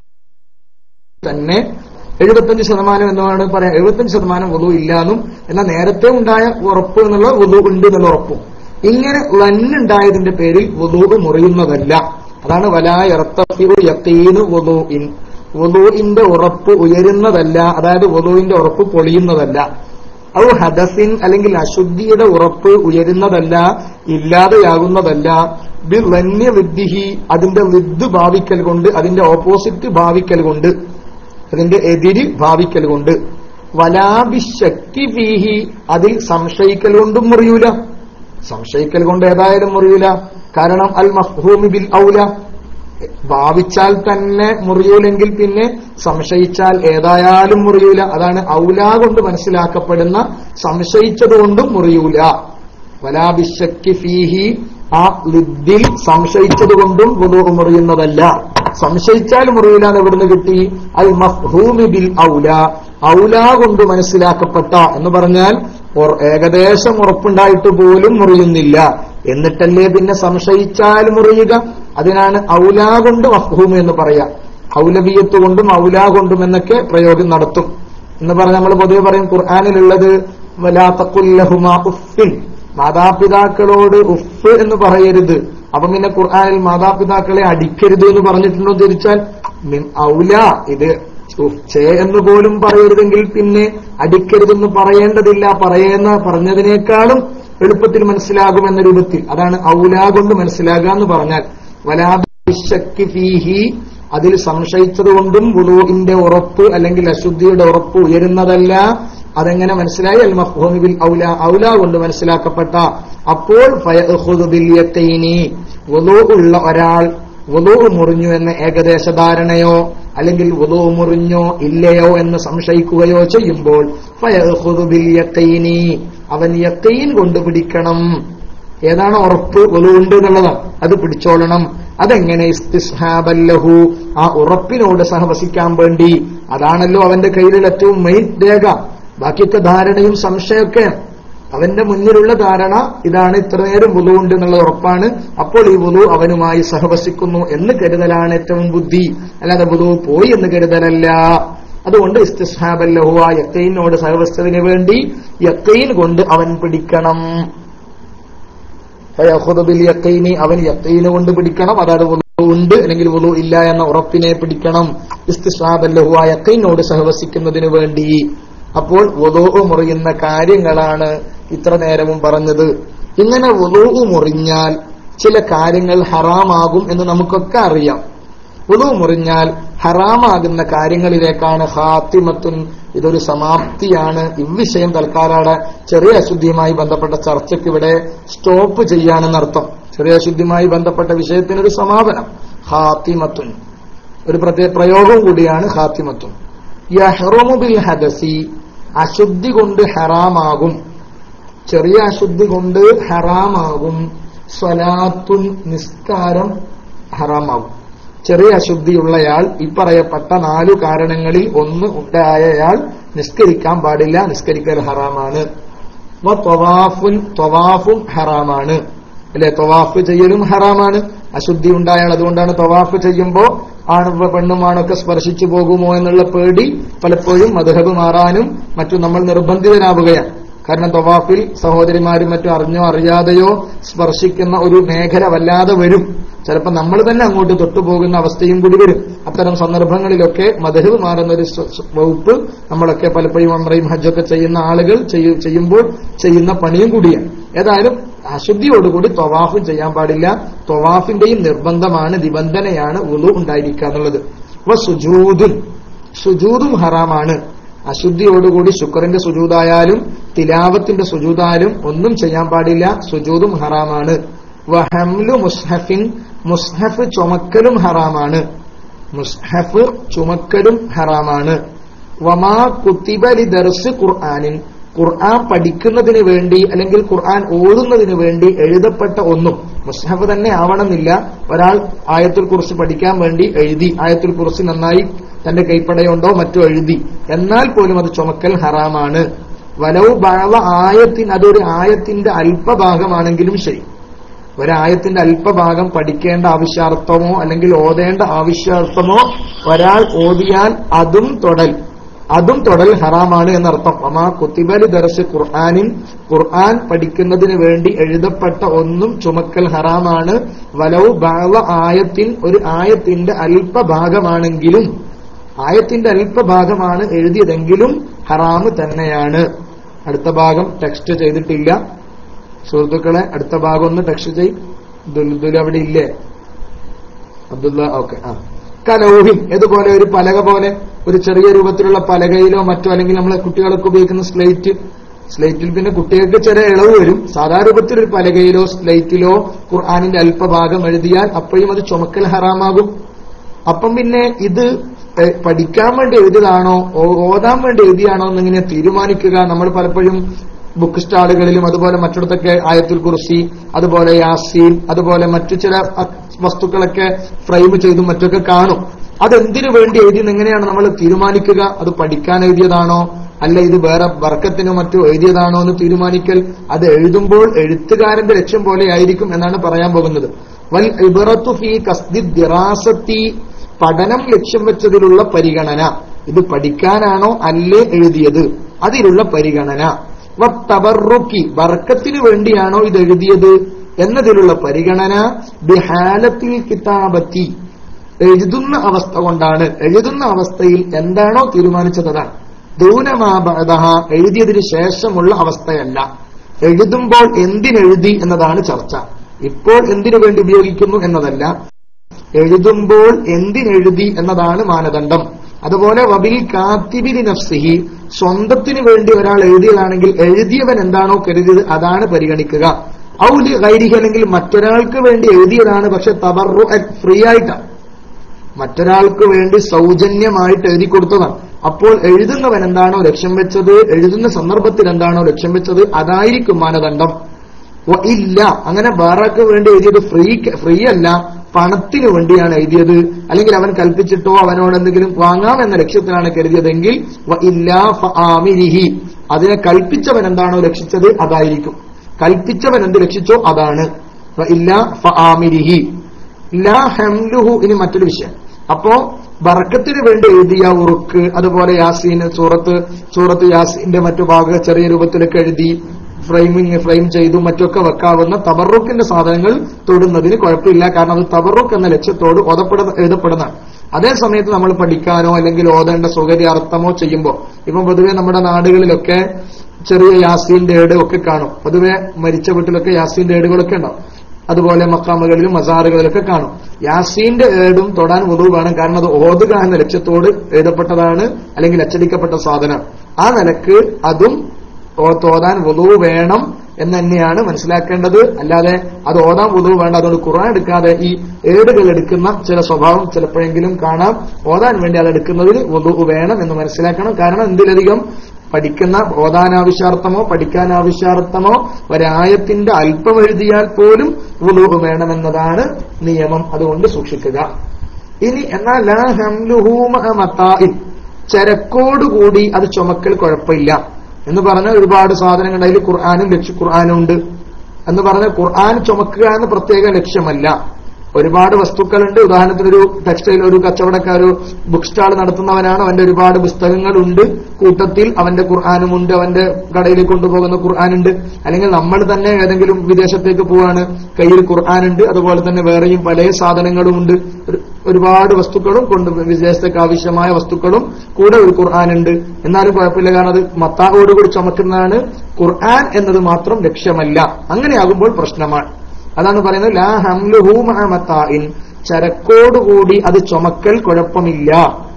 തന്നെ എഴുപത്തഞ്ച് ശതമാനം എന്നാണ് പറയാം എഴുപത്തഞ്ച് ശതമാനം വധു ഇല്ലാന്നും എന്നാൽ നേരത്തെ ഉണ്ടായ ഉറപ്പ് എന്നുള്ള വധു ഉണ്ട് എന്നുള്ള ഉറപ്പും ഇങ്ങനെ ലന്നുണ്ടായതിന്റെ പേരിൽ വധു മുറിയുന്നതല്ല അതാണ് വലായർത്തഫിറു യക്കീനു വധുഇൻ വധുവിന്റെ ഉറപ്പ് ഉയരുന്നതല്ല അതായത് വധുവിന്റെ ഉറപ്പ് പൊളിയുന്നതല്ല ഔ ഹദസിൻ അല്ലെങ്കിൽ അശുദ്ധിയുടെ ഉറപ്പ് ഉയരുന്നതല്ല ഇല്ലാതെയാകുന്നതല്ല ബി ലന്യ വിദ്ധിഹി അതിന്റെ വിദ് ഭാവിക്കൽ കൊണ്ട് അതിന്റെ ഓപ്പോസിറ്റ് ഭാവിക്കൽ കൊണ്ട് അതിന്റെ എതിര് ഭാവിക്കൽ കൊണ്ട് വലാബിശക്തി ഫീഹി അതിൽ സംശയിക്കൽ കൊണ്ടും മുറിയൂല സംശയിക്കൽ കൊണ്ട് ഏതായാലും മുറിയൂല കാരണം അൽ മഫ്ഹൂമി ബിൽ ഔല ഭാവിച്ചാൽ തന്നെ മുറിയൂലെങ്കിൽ പിന്നെ സംശയിച്ചാൽ ഏതായാലും മുറിയൂല അതാണ് ഔല കൊണ്ട് മനസ്സിലാക്കപ്പെടുന്ന സംശയിച്ചത് കൊണ്ടും മുറിയൂല വലാബിശക്കി ഫീഹി ആ ലിദ്ദിൽ സംശയിച്ചത് കൊണ്ടും വുളു മുറിയുന്നതല്ല സംശയിച്ചാൽ മുറിയില്ല എന്ന് എവിടുന്ന് കിട്ടി അൽ മഫ്ഹൂമി ബിൽ ഔല ഔല കൊണ്ട് മനസ്സിലാക്കപ്പെട്ട എന്ന് പറഞ്ഞാൽ ഒർ- ഏകദേശം ഉറപ്പുണ്ടായിട്ട് പോലും മുറിയുന്നില്ല എന്നിട്ടല്ലേ പിന്നെ സംശയിച്ചാൽ മുറിയുക അതിനാണ് ഔല കൊണ്ട് മഫ്ഹൂം എന്ന് പറയാം ഔലബിയത്ത് കൊണ്ടും ഔല കൊണ്ടും എന്നൊക്കെ പ്രയോഗം നടത്തും എന്ന് പറഞ്ഞ നമ്മൾ പൊതുവെ പറയും ഖുർആാനിലുള്ളത് വലാത്തക്കുല്ലഹുമാ ഉഫിൻ മാതാപിതാക്കളോട് ഉഫ് എന്ന് പറയരുത് അപ്പൊ പിന്നെ ഖുർആാനിൽ മാതാപിതാക്കളെ അടിക്കരുത് എന്ന് പറഞ്ഞിട്ടുണ്ടോ എന്ന് ചോദിച്ചാൽ മിൻ- ഔല ഇത് ഉഫ്, ചേ എന്ന് പോലും പറയരുതെങ്കിൽ പിന്നെ അടിക്കരുതെന്ന് പറയേണ്ടതില്ല പറയുന്ന പറഞ്ഞതിനേക്കാളും എളുപ്പത്തിൽ മനസ്സിലാകും എന്ന രൂപത്തിൽ അതാണ് ഔല കൊണ്ട് മനസ്സിലാകുക എന്ന് പറഞ്ഞാൽ വലാബിശക്ക് ഫീഹി അതിൽ സംശയിച്ചതുകൊണ്ടും വുളൂഇന്റെ ഉറപ്പ് അല്ലെങ്കിൽ അശുദ്ധിയുടെ ഉറപ്പ് ഉയരുന്നതല്ല അതെങ്ങനെ മനസ്സിലായി അൽ മഫ്ഹൂമി ബിൽ ഔല ഔല കൊണ്ട് മനസ്സിലാക്കപ്പെട്ട അപ്പോൾ ഫയഖുദു ബിൽ യഖീനി വുളൂ ഉള്ള ഒരാൾ വുളൂ മുറിഞ്ഞു എന്ന ഏകദേശ ധാരണയോ അല്ലെങ്കിൽ വുളൂ മുറിഞ്ഞോ ഇല്ലയോ എന്ന് സംശയിക്കുകയോ ചെയ്യുമ്പോൾ ഫയഖുദു ബിൽ യഖീനി അവൻ യഖീൻ കൊണ്ട് പിടിക്കണം ഏതാണ് ഉറപ്പ് ഒലുണ്ട് എന്നുള്ളതാണ് അത് പിടിച്ചോളണം അതെങ്ങനെ ഇസ്തിസ്ഹാബല്ലഹു ആ ഉറപ്പിനോട് സഹവസിക്കാൻ വേണ്ടി അതാണല്ലോ അവന്റെ കയ്യിലുള്ള ഏറ്റവും മെയിൻ രേഖ ബാക്കിയൊക്കെ ധാരണയും സംശയമൊക്കെ അവന്റെ മുന്നിലുള്ള ധാരണ ഇതാണ് ഇത്ര നേരം വുളു ഉണ്ട് എന്നുള്ള ഉറപ്പാണ് അപ്പോൾ ഈ വുളു അവനുമായി സഹവസിക്കുന്നു എന്ന് കരുതലാണ് ഏറ്റവും ബുദ്ധി അല്ലാതെ വുളു പോയി എന്ന് കരുതലല്ല അതുകൊണ്ട് ഇസ്തിസ്ഹാബല്ലഹു ആ യക്കൈനോട് സഹവസ്ഥതിന് വേണ്ടി യക്കൈൻ കൊണ്ട് അവൻ പിടിക്കണം ഫയഖുദു ബിൽ യഖീനി അവൻ യഖീന് കൊണ്ട് പിടിക്കണം അതായത് വുളു ഉണ്ട് അല്ലെങ്കിൽ വുളു ഇല്ല എന്ന ഉറപ്പിനെ പിടിക്കണം ഇസ്തിസ്ലാബല്ലഹു ആ യഖീനോട് സഹവസിക്കുന്നതിന് വേണ്ടി അപ്പോൾ വുളു മുറിയുന്ന കാര്യങ്ങളാണ് ഇത്ര നേരവും പറഞ്ഞത് ഇങ്ങനെ വുളു മുറിഞ്ഞാൽ ചില കാര്യങ്ങൾ ഹറാമാകും എന്ന് നമുക്കൊക്കെ അറിയാം വുളു മുറിഞ്ഞാൽ ഹറാമാകുന്ന കാര്യങ്ങളിലേക്കാണ് ഹാത്തിമത്തുൻ ഇതൊരു സമാപ്തിയാണ് ഇവിഷയം തൽക്കാലാണ് ചെറിയ അശുദ്ധിയുമായി ബന്ധപ്പെട്ട ചർച്ചയ്ക്ക് ഇവിടെ സ്റ്റോപ്പ് ചെയ്യാനെന്നർത്ഥം ചെറിയ അശുദ്ധിയുമായി ബന്ധപ്പെട്ട വിഷയത്തിനൊരു സമാപനം ഹാത്തിമത്തുൻ ഒരു പ്രത്യേക പ്രയോഗം കൂടിയാണ് ഹാത്തിമത്തുൻ യഹ്റമു ബിൽ ഹദസി അശുദ്ധി കൊണ്ട് ഹറാമാകും ചെറിയ അശുദ്ധി കൊണ്ട് ഹറാമാകും സ്വലാത്തുൻ നിസ്കാരം ഹറാമാകും ചെറിയ അശുദ്ധിയുള്ളയാൾ ഈ പറയപ്പെട്ട നാലു കാരണങ്ങളിൽ ഒന്ന് ഉണ്ടായയാൾ നിസ്കരിക്കാൻ പാടില്ല നിസ്കരിക്കൽ ഹറാമാണ് വ ത്വവാഫുൻ ത്വവാഫും ഹറാമാണ് അല്ലെ ത്വവാഫ് ചെയ്യലും ഹറാമാണ് അശുദ്ധി ഉണ്ടായാൽ അതുകൊണ്ടാണ് ത്വവാഫ് ചെയ്യുമ്പോ ആണ് പെണ്ണും ആണൊക്കെ സ്പർശിച്ചു പോകുമോ എന്നുള്ള പേടി പലപ്പോഴും മധുഹബ് മാറാനും മറ്റും നമ്മൾ നിർബന്ധിതരാവുകയാണ് കാരണം തവാഫിൽ സഹോദരിമാരും മറ്റും അറിഞ്ഞോ അറിയാതെയോ സ്പർശിക്കുന്ന ഒരു മേഖല വല്ലാതെ വരും ചിലപ്പോൾ നമ്മൾ തന്നെ അങ്ങോട്ട് തൊട്ടുപോകുന്ന അവസ്ഥയും കൂടി വരും അത്തരം സന്ദർഭങ്ങളിലൊക്കെ മധുഹബ് മാറുന്ന ഒരു സ്വ- സ്വ- വകുപ്പ് നമ്മളൊക്കെ പലപ്പോഴും അമ്രയും ഹജ്ജൊക്കെ ചെയ്യുന്ന ആളുകൾ ചെയ്യ- ചെയ്യുമ്പോൾ ചെയ്യുന്ന പണിയും കൂടിയാണ് ഏതായാലും അശുദ്ധിയോടുകൂടി തൊവാഫും ചെയ്യാൻ പാടില്ല തൊവാഫിന്റെയും നിർബന്ധമാണ് നിബന്ധനയാണ് ഉളു ഉണ്ടായിരിക്കുക എന്നുള്ളത് അപ്പൊ സുജൂദും സുജൂദും ഹറാമാണ് അശുദ്ധിയോടുകൂടി ശുക്രന്റെ സുജൂതായാലും തിലാവത്തിന്റെ സുജൂതായാലും ഒന്നും ചെയ്യാൻ പാടില്ല സുജൂദും ഹറാമാണ് വഹംലു മുസ്ഹഫിൻ മുസ്ഹഫ് ചുമക്കലും ഹറാമാണ് മുസ്ഹഫ് ചുമക്കലും ഹറാമാണ് വമാ കുത്തിബലി ദർസ് ഖുർആാനിൻ ഖുർആൻ പഠിക്കുന്നതിന് വേണ്ടി അല്ലെങ്കിൽ ഖുർആൻ ഓതുന്നതിന് വേണ്ടി എഴുതപ്പെട്ട ഒന്നും മുസ്ഹഫ് തന്നെ ആവണമെന്നില്ല ഒരാൾ ആയത്തുൽ കുറിച്ച് പഠിക്കാൻ വേണ്ടി എഴുതി ആയത്തുൽ കുറിച്ച് നന്നായി തന്റെ കൈപ്പടയുണ്ടോ മറ്റോ എഴുതി എന്നാൽ പോലും അത് ചുമക്കൽ ഹറാമാണ് വലവ് ബാവ ആയത്തിൻ അതൊരു ആയത്തിന്റെ അല്പഭാഗമാണെങ്കിലും ശരി ഒരായത്തിന്റെ അല്പഭാഗം പഠിക്കേണ്ട ആവശ്യാർത്ഥമോ അല്ലെങ്കിൽ ഓതേണ്ട ആവശ്യാർത്ഥമോ ഒരാൾ ഓതിയാൽ അതും തൊടൽ അതും തൊടൽ ഹറാമാണ് എന്നർത്ഥം അമാ കുത്തിബലി ദർശ ഖുർആാനിൻ ഖുർആൻ പഠിക്കുന്നതിന് വേണ്ടി എഴുതപ്പെട്ട ഒന്നും ചുമക്കൽ ഹറാമാണ് വലവ് ബാവ ആയത്തിൻ ഒരു ആയത്തിന്റെ അല്പഭാഗമാണെങ്കിലും ആയത്തിന്റെ അല്പഭാഗമാണ് എഴുതിയതെങ്കിലും ഹറാമ് തന്നെയാണ് അടുത്ത ഭാഗം ടെക്സ്റ്റ് ചെയ്തിട്ടില്ല സുഹൃത്തുക്കളെ അടുത്ത ഭാഗം ഒന്ന് ടെക്സ്റ്റ് ചെയ് ദുൽദുൽ അവിടെ ഇല്ലേ അബ്ദുല്ല ഓക്കെ ആ കലൗഹിൻ ഇതുപോലെ ഒരു പലക പോലെ ഒരു ചെറിയ രൂപത്തിലുള്ള പലകയിലോ മറ്റോ അല്ലെങ്കിൽ നമ്മൾ കുട്ടികൾക്ക് ഉപയോഗിക്കുന്ന സ്ലേറ്റ് സ്ലേറ്റിൽ പിന്നെ കുട്ടികൾക്ക് ചെറിയ ഇളവ് വരും സാധാരണ രൂപത്തിൽ ഒരു പലകയിലോ സ്ലേറ്റിലോ ഖുർആാനിന്റെ അല്പഭാഗം എഴുതിയാൽ അപ്പോഴും അത് ചുമക്കൽ ഹറാമാകും അപ്പം പിന്നെ ഇത് എ- പഠിക്കാൻ വേണ്ടി എഴുതിയതാണോ ഓ- ഓതാൻ വേണ്ടി എഴുതിയാണോ എന്നിങ്ങനെ തീരുമാനിക്കുക നമ്മൾ പലപ്പോഴും ബുക്ക് സ്റ്റാളുകളിലും അതുപോലെ മറ്റിടത്തൊക്കെ ആയത്തുൽ കുർസി അതുപോലെ യാസീൻ അതുപോലെ മറ്റു ചില അ- വസ്തുക്കളൊക്കെ ഫ്രെയിം ചെയ്തും മറ്റൊക്കെ കാണും അതെന്തിനു വേണ്ടി എഴുതിയെന്ന് എങ്ങനെയാണ് നമ്മൾ തീരുമാനിക്കുക അത് പഠിക്കാൻ എഴുതിയതാണോ അല്ല ഇത് വേറെ വർക്കത്തിനോ മറ്റോ എഴുതിയതാണോ എന്ന് തീരുമാനിക്കൽ അത് എഴുതുമ്പോൾ എഴുത്തുകാരന്റെ ലക്ഷ്യം പോലെ ആയിരിക്കും എന്നാണ് പറയാൻ പോകുന്നത് വൽ ഇബറത്തു ഫീ കസ്ദി ദിറാസത്തി പഠനം ലക്ഷ്യം വെച്ചതിലുള്ള പരിഗണന ഇത് പഠിക്കാനാണോ അല്ലേ എഴുതിയത് അതിലുള്ള പരിഗണന വത്തബറുക്കി ബർക്കത്തിന് വേണ്ടിയാണോ ഇത് എഴുതിയത് എന്നതിലുള്ള പരിഗണന ബിഹാലത്തിൽ കിതാബത്തി എഴുതുന്ന അവസ്ഥ കൊണ്ടാണ് എഴുതുന്ന അവസ്ഥയിൽ എന്താണോ തീരുമാനിച്ചത് അതാണ് ദൂനമാബഹ എഴുതിയതിനു ശേഷമുള്ള അവസ്ഥയല്ല എഴുതുമ്പോൾ എന്തിനെഴുതി എന്നതാണ് ചർച്ച ഇപ്പോൾ എന്തിനു വേണ്ടി ഉപയോഗിക്കുന്നു എന്നതല്ല എഴുതുമ്പോൾ എന്തിനെഴുതി എന്നതാണ് മാനദണ്ഡം അതുപോലെ വബിൽ കാത്തിബിരി നഫ്സിഹി സ്വന്തത്തിന് വേണ്ടി ഒരാൾ എഴുതിയതാണെങ്കിൽ എഴുതിയവൻ എന്താണോ കരുതിയത് അതാണ് പരിഗണിക്കുക ഔലി ഗൈരിഹി അല്ലെങ്കിൽ മറ്റൊരാൾക്ക് വേണ്ടി എഴുതിയതാണ് പക്ഷെ തബറു ഫ്രീ ആയിട്ടാണ് മറ്റൊരാൾക്ക് വേണ്ടി സൗജന്യമായിട്ട് എഴുതി കൊടുത്തതാണ് അപ്പോൾ എഴുതുന്നവൻ എന്താണോ ലക്ഷ്യം വെച്ചത് എഴുതുന്ന സന്ദർഭത്തിൽ എന്താണോ ലക്ഷ്യം വെച്ചത് അതായിരിക്കും മാനദണ്ഡം വ ഇല്ല അങ്ങനെ വേറൊക്കെ വേണ്ടി എഴുതിയത് ഫ്രീ ഫ്രീ അല്ല പണത്തിന് വേണ്ടിയാണ് എഴുതിയത് അല്ലെങ്കിൽ അവൻ കൽപ്പിച്ചിട്ടോ അവനോട് എന്തെങ്കിലും വാങ്ങാം എന്ന ലക്ഷ്യത്തിലാണ് കരുതിയതെങ്കിൽ വ ഇല്ലാ ഫആമിരിഹി അതിനെ കൽപ്പിച്ചവൻ എന്താണോ ലക്ഷിച്ചത് അതായിരിക്കും കൽപ്പിച്ചവൻ എന്ത് ലക്ഷിച്ചോ അതാണ് വ ഇല്ലാ ഫആമിരിഹി ലാ ഹംലുഹു ഇനി മറ്റൊരു വിഷയം അപ്പോ ബർക്കത്തിന് വേണ്ടി എഴുതിയ ഉറുക്ക് അതുപോലെ യാസീൻ സൂറത്ത് സൂറത്ത് യാസീന്റെ മറ്റു ഭാഗ ചെറിയ രൂപത്തിലൊക്കെ എഴുതി ഫ്രെയിമിങ് ഫ്രെയിം ചെയ്തു മറ്റൊക്കെ വെക്കാവുന്ന തബറുക്കിന്റെ സാധനങ്ങൾ തൊടുന്നതിന് കുഴപ്പമില്ല കാരണം അത് തബറുക്ക് എന്ന ലക്ഷ്യത്തോട് ഓതപ്പെടുന്ന എഴുതപ്പെടുന്നതാണ് അതേ സമയത്ത് നമ്മൾ പഠിക്കാനോ അല്ലെങ്കിൽ ഓതേണ്ട സൗകര്യ അർത്ഥമോ ചെയ്യുമ്പോൾ ഇപ്പം പൊതുവെ നമ്മുടെ നാടുകളിലൊക്കെ ചെറിയ യാസീന്റെ ഏട് ഒക്കെ കാണും പൊതുവെ മരിച്ച വീട്ടിലൊക്കെ യാസീന്റെ ഏടുകളൊക്കെ ഉണ്ടാവും അതുപോലെ മക്കാമുകളിലും മസാറുകളിലൊക്കെ കാണും യാസീന്റെ ഏടും തൊടാൻ ഉദു വേണം കാരണം അത് ഓതുക എന്ന ലക്ഷ്യത്തോട് എഴുതപ്പെട്ടതാണ് അല്ലെങ്കിൽ അച്ചടിക്കപ്പെട്ട സാധനം ആ നിലക്ക് അതും ഓ- തോതാൻ വുളു വേണം എന്ന് തന്നെയാണ് മനസ്സിലാക്കേണ്ടത് അല്ലാതെ അത് ഓതാൻ വുളു വേണ്ട അതുകൊണ്ട് ഖുർആൻ എടുക്കാതെ ഈ ഏടുകൾ എടുക്കുന്ന ചില സ്വഭാവം ചിലപ്പോഴെങ്കിലും കാണാം ഓതാൻ വേണ്ടി അത് എടുക്കുന്നതിൽ വുളു വേണം എന്ന് മനസ്സിലാക്കണം കാരണം എന്തിലധികം പഠിക്കുന്ന ഓതാനാവശ്യാർത്ഥമോ പഠിക്കാനാവശ്യാർത്ഥമോ ഒരായത്തിന്റെ അല്പം എഴുതിയാൽ പോലും വുളു വേണമെന്നതാണ് നിയമം അതുകൊണ്ട് സൂക്ഷിക്കുക ഇനി എന്നാൽ ലാ ഹംലുഹു മഅ മത്താഇൻ. ചരക്കോടുകൂടി അത് ചുമക്കൽ കുഴപ്പമില്ല എന്ന് പറഞ്ഞ ഒരുപാട് സാധനങ്ങൾ അതിൽ ഖുർആാനും ലക്ഷ്യ ഖുർആാനും ഉണ്ട് എന്ന് പറഞ്ഞ ഖുർആൻ ചുമക്കുക എന്ന് പ്രത്യേക ലക്ഷ്യമല്ല ഒരുപാട് വസ്തുക്കളുണ്ട് ഉദാഹരണത്തിന് ഒരു ടെക്സ്റ്റൈൽ ഒരു കച്ചവടക്കാർ ബുക്ക് സ്റ്റാൾ നടത്തുന്നവനാണ് അവന്റെ ഒരുപാട് പുസ്തകങ്ങളുണ്ട് കൂട്ടത്തിൽ അവന്റെ ഖുർആാനുമുണ്ട് അവന്റെ കടയിൽ കൊണ്ടുപോകുന്ന ഖുർആാനുണ്ട് അല്ലെങ്കിൽ നമ്മൾ തന്നെ ഏതെങ്കിലും വിദേശത്തേക്ക് പോവാണ് കയ്യിൽ ഖുർആാനുണ്ട് അതുപോലെ തന്നെ വേറെയും പല സാധനങ്ങളും ഉണ്ട് ഒരു- ഒരുപാട് വസ്തുക്കളും കൊണ്ട് വിദേശത്തേക്ക് ആവശ്യമായ വസ്തുക്കളും കൂടെ ഒരു ഖുർആാനുണ്ട് എന്നാലും കുഴപ്പമില്ല കാരണം അത് മത്താവോടുകൂടി ചുമക്കുന്നതാണ് ഖുർആൻ എന്നത് മാത്രം ലക്ഷ്യമല്ല അങ്ങനെയാകുമ്പോൾ പ്രശ്നമാണ് അതാണ് പറയുന്നത് ലാ ഹംലുഹു മഅ മത്താഇൻ ചരക്കോടുകൂടി അത് ചുമക്കൽ കുഴപ്പമില്ല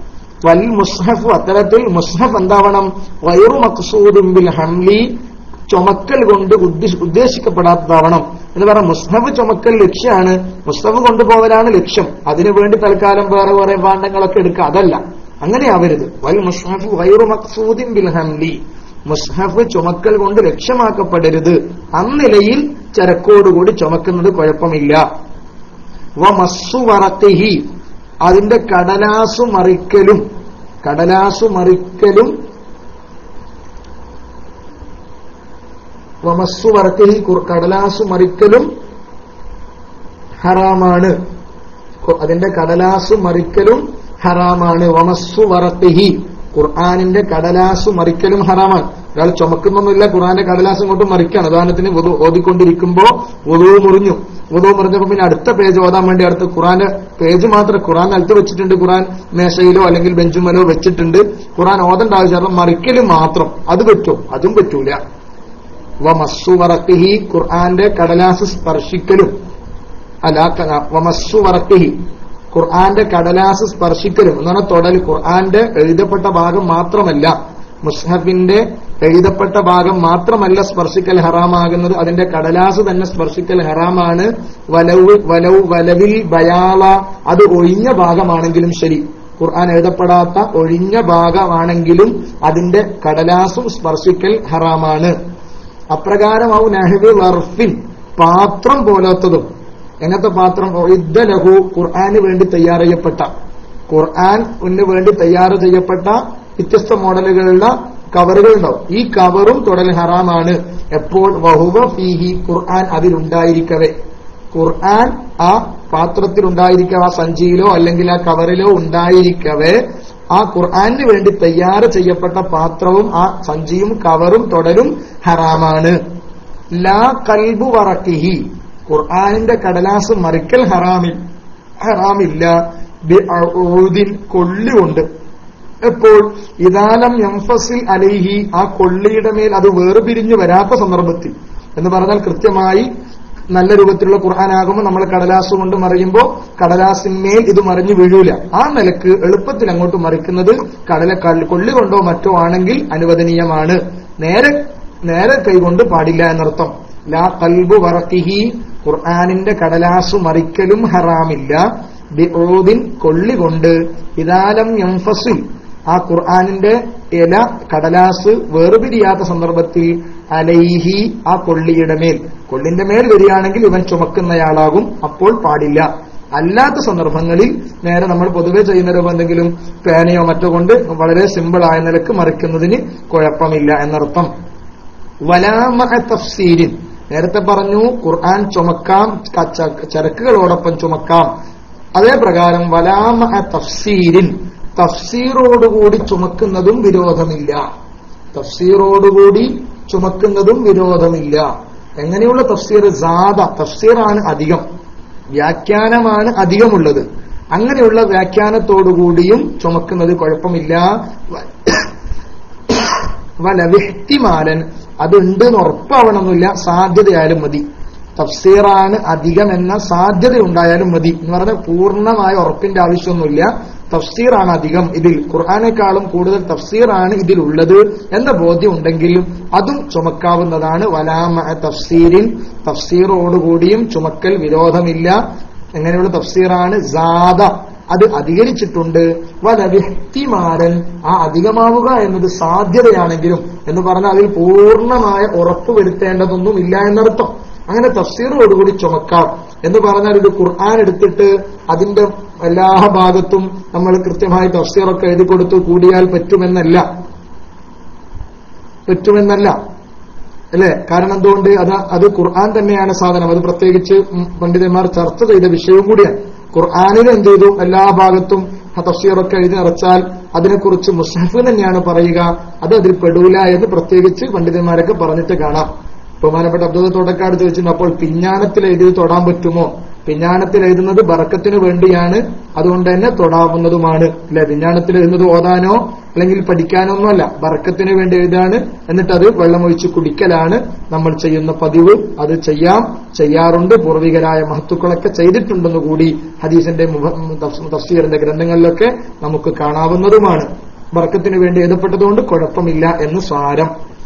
വൽ മുസ്ഹഫ് അത്തരത്തിൽ മുസ്ഹഫ് എന്താവണം വയറു മക്സൂദും ബിൽ ഹംലി ചുമക്കൽ കൊണ്ട് ഉദ്ദേശ- ഉദ്ദേശിക്കപ്പെടാത്തതാവണം എന്ന് പറഞ്ഞാൽ മുസ്ഹഫ് ചുമക്കൽ ലക്ഷ്യമാണ് മുസ്ഹഫ് കൊണ്ടുപോകലാണ് ലക്ഷ്യം അതിനുവേണ്ടി തൽക്കാലം വേറെ കുറെ ഭാണ്ഡങ്ങളൊക്കെ എടുക്കുക അതല്ല അങ്ങനെ ആവരുത് വൽ മുസ്ഹഫ് വൈറു മക്സൂദിൻ ബിൽ ഹംലി മുസ്ഹഫ് ചുമക്കൽ കൊണ്ട് ലക്ഷ്യമാക്കപ്പെടരുത് അന്നിലയിൽ ചരക്കോടുകൂടി ചുമക്കുന്നത് കുഴപ്പമില്ല വമസ്സു വറത്തിഹി അതിന്റെ കടലാസു മറിക്കലും കടലാസു മറിക്കലും വമസ്സു വറത്തിഹി കുർ- കടലാസു മറിക്കലും ഹറാമാണ് കൊ- അതിന്റെ കടലാസു മറിക്കലും ഹറാമാണ് വമസ്സു വറത്തിഹി ഖുർആാനിന്റെ കടലാസു മറിക്കലും ഹറാമാണ് ഒരാൾ ചുമക്കുന്നൊന്നുമില്ല ഖുർആന്റെ കടലാസ് ഇങ്ങോട്ട് മറിക്കാണ് ഉദാഹരണത്തിന് വുദു ഓതിക്കൊണ്ടിരിക്കുമ്പോ വുതു മുറിഞ്ഞു വുതു മുറിഞ്ഞപ്പോ പിന്നെ അടുത്ത പേജ് ഓതാൻ വേണ്ടി അടുത്ത ഖുറാന്റെ പേജ് മാത്രം ഖുറാൻ നിലത്ത് വെച്ചിട്ടുണ്ട് ഖുറാൻ മേശയിലോ അല്ലെങ്കിൽ ബെഞ്ചുമലോ വെച്ചിട്ടുണ്ട് ഖുറാൻ ഓതേണ്ട ആവശ്യം മറിക്കലും മാത്രം അത് പറ്റും അതും പറ്റൂല വമസ്സു വറക്കിഹി ഖുർആന്റെ കടലാസ് സ്പർശിക്കലും അല്ല ക- വമസ്സു വറക്കിഹി ഖുർആന്റെ കടലാസ് സ്പർശിക്കലും എന്ന് പറഞ്ഞാൽ തൊടൽ ഖുർആന്റെ എഴുതപ്പെട്ട ഭാഗം മാത്രമല്ല മുസ്ഹഫിന്റെ എഴുതപ്പെട്ട ഭാഗം മാത്രമല്ല സ്പർശിക്കൽ ഹറാമാകുന്നത് അതിന്റെ കടലാസ് തന്നെ സ്പർശിക്കൽ ഹറാമാണ് വലവ് വലവ് വലവിൽ ബയാള അത് ഒഴിഞ്ഞ ഭാഗമാണെങ്കിലും ശരി ഖുർആൻ എഴുതപ്പെടാത്ത ഒഴിഞ്ഞ ഭാഗമാണെങ്കിലും അതിന്റെ കടലാസും സ്പർശിക്കൽ ഹറാമാണ് അപ്രകാരമാവും നഹ്വി ലർഫിൻ പാത്രം പോലാത്തതും എങ്ങനത്തെ പാത്രം ഇദ്ദ ലഹു ഖുർആന് വേണ്ടി തയ്യാർ ചെയ്യപ്പെട്ട ഖുർആന് വേണ്ടി തയ്യാർ ചെയ്യപ്പെട്ട വ്യത്യസ്ത മോഡലുകളുള്ള കവറുകൾ ഉണ്ടാവും ഈ കവറും തുടൽ ഹറാമാണ് എപ്പോൾ വഹുവ ഫീഹി ഖുർആൻ അതിലുണ്ടായിരിക്കവേ ഖുർആൻ ആ പാത്രത്തിൽ ഉണ്ടായിരിക്കവേ ആ സഞ്ചിയിലോ അല്ലെങ്കിൽ ആ കവറിലോ ഉണ്ടായിരിക്കവേ ആ ഖുർആന് വേണ്ടി തയ്യാറ് ചെയ്യപ്പെട്ട പാത്രവും ആ സഞ്ചിയും കവറും തുടരും ഹറാമാണ് ലാ കൽബു വറക്കിഹി ഖുർആനിന്റെ കടലാസ് മറിക്കൽ ഹറാമിൽ ഹറാമില്ല ബിഅഊദിൻ കൊള്ളികൊണ്ട് എപ്പോൾ ഇതാലം എംഫസിൽ അലൈഹി ആ കൊള്ളിയുടെ മേൽ അത് വേർപിരിഞ്ഞു വരാത്ത സന്ദർഭത്തിൽ എന്ന് പറഞ്ഞാൽ കൃത്യമായി നല്ല രൂപത്തിലുള്ള ഖുർആനാകുമ്പോൾ നമ്മൾ കടലാസ് കൊണ്ട് മറിയുമ്പോൾ കടലാസിന്മേൽ ഇത് മറിഞ്ഞു വീഴൂല ആ നിലക്ക് എളുപ്പത്തിൽ അങ്ങോട്ട് മറിക്കുന്നത് കടല ക- കൊള്ളി കൊണ്ടോ മറ്റോ ആണെങ്കിൽ അനുവദനീയമാണ് നേരെ നേരെ കൈകൊണ്ട് പാടില്ല എന്നർത്ഥം ലാ കൽബു വറക്കിഹി ഖുർആനിന്റെ കടലാസ് മറിക്കലും ഹറാമില്ല ബിഊദിൻ കൊള്ളി കൊണ്ട് ഇതാലം എംഫസിൽ ആ ഖുർആനിന്റെ ഇല കടലാസ് വേർപിരിയാത്ത സന്ദർഭത്തിൽ അലൈഹി ആ കൊള്ളിയുടെ മേൽ കൊള്ളിന്റെ മേൽ വരികയാണെങ്കിൽ ഇവൻ ചുമക്കുന്നയാളാകും അപ്പോൾ പാടില്ല അല്ലാത്ത സന്ദർഭങ്ങളിൽ നേരെ നമ്മൾ പൊതുവെ ചെയ്യുന്ന രൂപം എന്തെങ്കിലും പേനയോ മറ്റോ കൊണ്ട് വളരെ സിമ്പിൾ ആയ നിലക്ക് മറിക്കുന്നതിന് കുഴപ്പമില്ല എന്നർത്ഥം വലാമ തഫ്സീരിൻ നേരത്തെ പറഞ്ഞു ഖുർആൻ ചുമക്കാം ക- ച- ചരക്കുകളോടൊപ്പം ചുമക്കാം അതേ പ്രകാരം വലാമ തഫ്സീരിൻ തഫ്സീറോടുകൂടി ചുമക്കുന്നതും വിരോധമില്ല തഫ്സീറോടുകൂടി ചുമക്കുന്നതും വിരോധമില്ല എങ്ങനെയുള്ള തഫ്സീർ സാദ തഫ്സീറാണ് അധികം വ്യാഖ്യാനമാണ് അധികമുള്ളത് അങ്ങനെയുള്ള വ്യാഖ്യാനത്തോടുകൂടിയും ചുമക്കുന്നത് കുഴപ്പമില്ല വലവിഹ്തിമാലൻ അതുണ്ട് എന്ന് ഉറപ്പാവണമെന്നില്ല സാധ്യതയായാലും മതി തഫ്സീറാണ് അധികം എന്ന സാധ്യത ഉണ്ടായാലും മതി എന്ന് പറഞ്ഞാൽ പൂർണ്ണമായ ഉറപ്പിന്റെ ആവശ്യമൊന്നുമില്ല തഫ്സീറാണ് അധികം ഇതിൽ ഖുർആാനേക്കാളും കൂടുതൽ തഫ്സീറാണ് ഇതിലുള്ളത് എന്ന ബോധ്യം ഉണ്ടെങ്കിലും അതും ചുമക്കാവുന്നതാണ് വലാമ തഫ്സീരിൻ തഫ്സീറോടുകൂടിയും ചുമക്കൽ വിരോധമില്ല എങ്ങനെയുള്ള തഫ്സീറാണ് സാദ അത് അധികരിച്ചിട്ടുണ്ട് വലവിഹ്തിമാരൻ ആ അധികമാവുക എന്നത് സാധ്യതയാണെങ്കിലും എന്ന് പറഞ്ഞാൽ അതിൽ പൂർണ്ണമായ ഉറപ്പ് വരുത്തേണ്ടതൊന്നും ഇല്ല എന്നർത്ഥം അങ്ങനെ തഫ്സീറോടുകൂടി ചുമക്കാം എന്ന് പറഞ്ഞാൽ ഇത് ഖുർആൻ എടുത്തിട്ട് അതിന്റെ എല്ലാ ഭാഗത്തും നമ്മൾ കൃത്യമായി തഫ്സീറൊക്കെ എഴുതി കൊടുത്തു കൂടിയാൽ പറ്റുമെന്നല്ല പറ്റുമെന്നല്ല അല്ലെ കാരണം എന്തുകൊണ്ട് അത് അത് ഖുർആൻ തന്നെയാണ് സാധനം അത് പ്രത്യേകിച്ച് ഉം പണ്ഡിതന്മാർ ചർച്ച ചെയ്ത വിഷയവും കൂടിയാണ് ഖുർആാനിൽ എന്ത് ചെയ്തു എല്ലാ ഭാഗത്തും ആ തഫ്സീറൊക്കെ എഴുതി നിറച്ചാൽ അതിനെക്കുറിച്ച് മുസ്ഹഫ് തന്നെയാണ് പറയുക അത് അതിൽ പെടൂല എന്ന് പ്രത്യേകിച്ച് പണ്ഡിതന്മാരൊക്കെ പറഞ്ഞിട്ട് കാണാം ബഹുമാനപ്പെട്ട അബ്ദുൽ തോട്ടക്കാട് ചോദിച്ചിട്ടുണ്ട് അപ്പോൾ പിഞ്ഞാണത്തിൽ എഴുതി തൊടാൻ പറ്റുമോ പിഞ്ഞാണത്തിൽ എഴുതുന്നത് ബറക്കത്തിന് വേണ്ടിയാണ് അതുകൊണ്ട് തന്നെ തൊടാവുന്നതുമാണ് അല്ലെ പിഞ്ഞാണത്തിൽ എഴുതുന്നത് ഓതാനോ അല്ലെങ്കിൽ പഠിക്കാനോ ഒന്നുമല്ല ബറക്കത്തിന് വേണ്ടി എഴുതാണ് എന്നിട്ട് അത് വെള്ളമൊഴിച്ച് കുടിക്കലാണ് നമ്മൾ ചെയ്യുന്ന പതിവ് അത് ചെയ്യാം ചെയ്യാറുണ്ട് പൂർവികരായ മഹത്തുക്കളൊക്കെ ചെയ്തിട്ടുണ്ടെന്ന് കൂടി ഹദീസിന്റെ മുഹ- തഫ്സ്- തഫ്സീറിന്റെ ഗ്രന്ഥങ്ങളിലൊക്കെ നമുക്ക് കാണാവുന്നതുമാണ് ബറക്കത്തിന് വേണ്ടി എഴുതപ്പെട്ടതുകൊണ്ട് കുഴപ്പമില്ല എന്ന് സാരം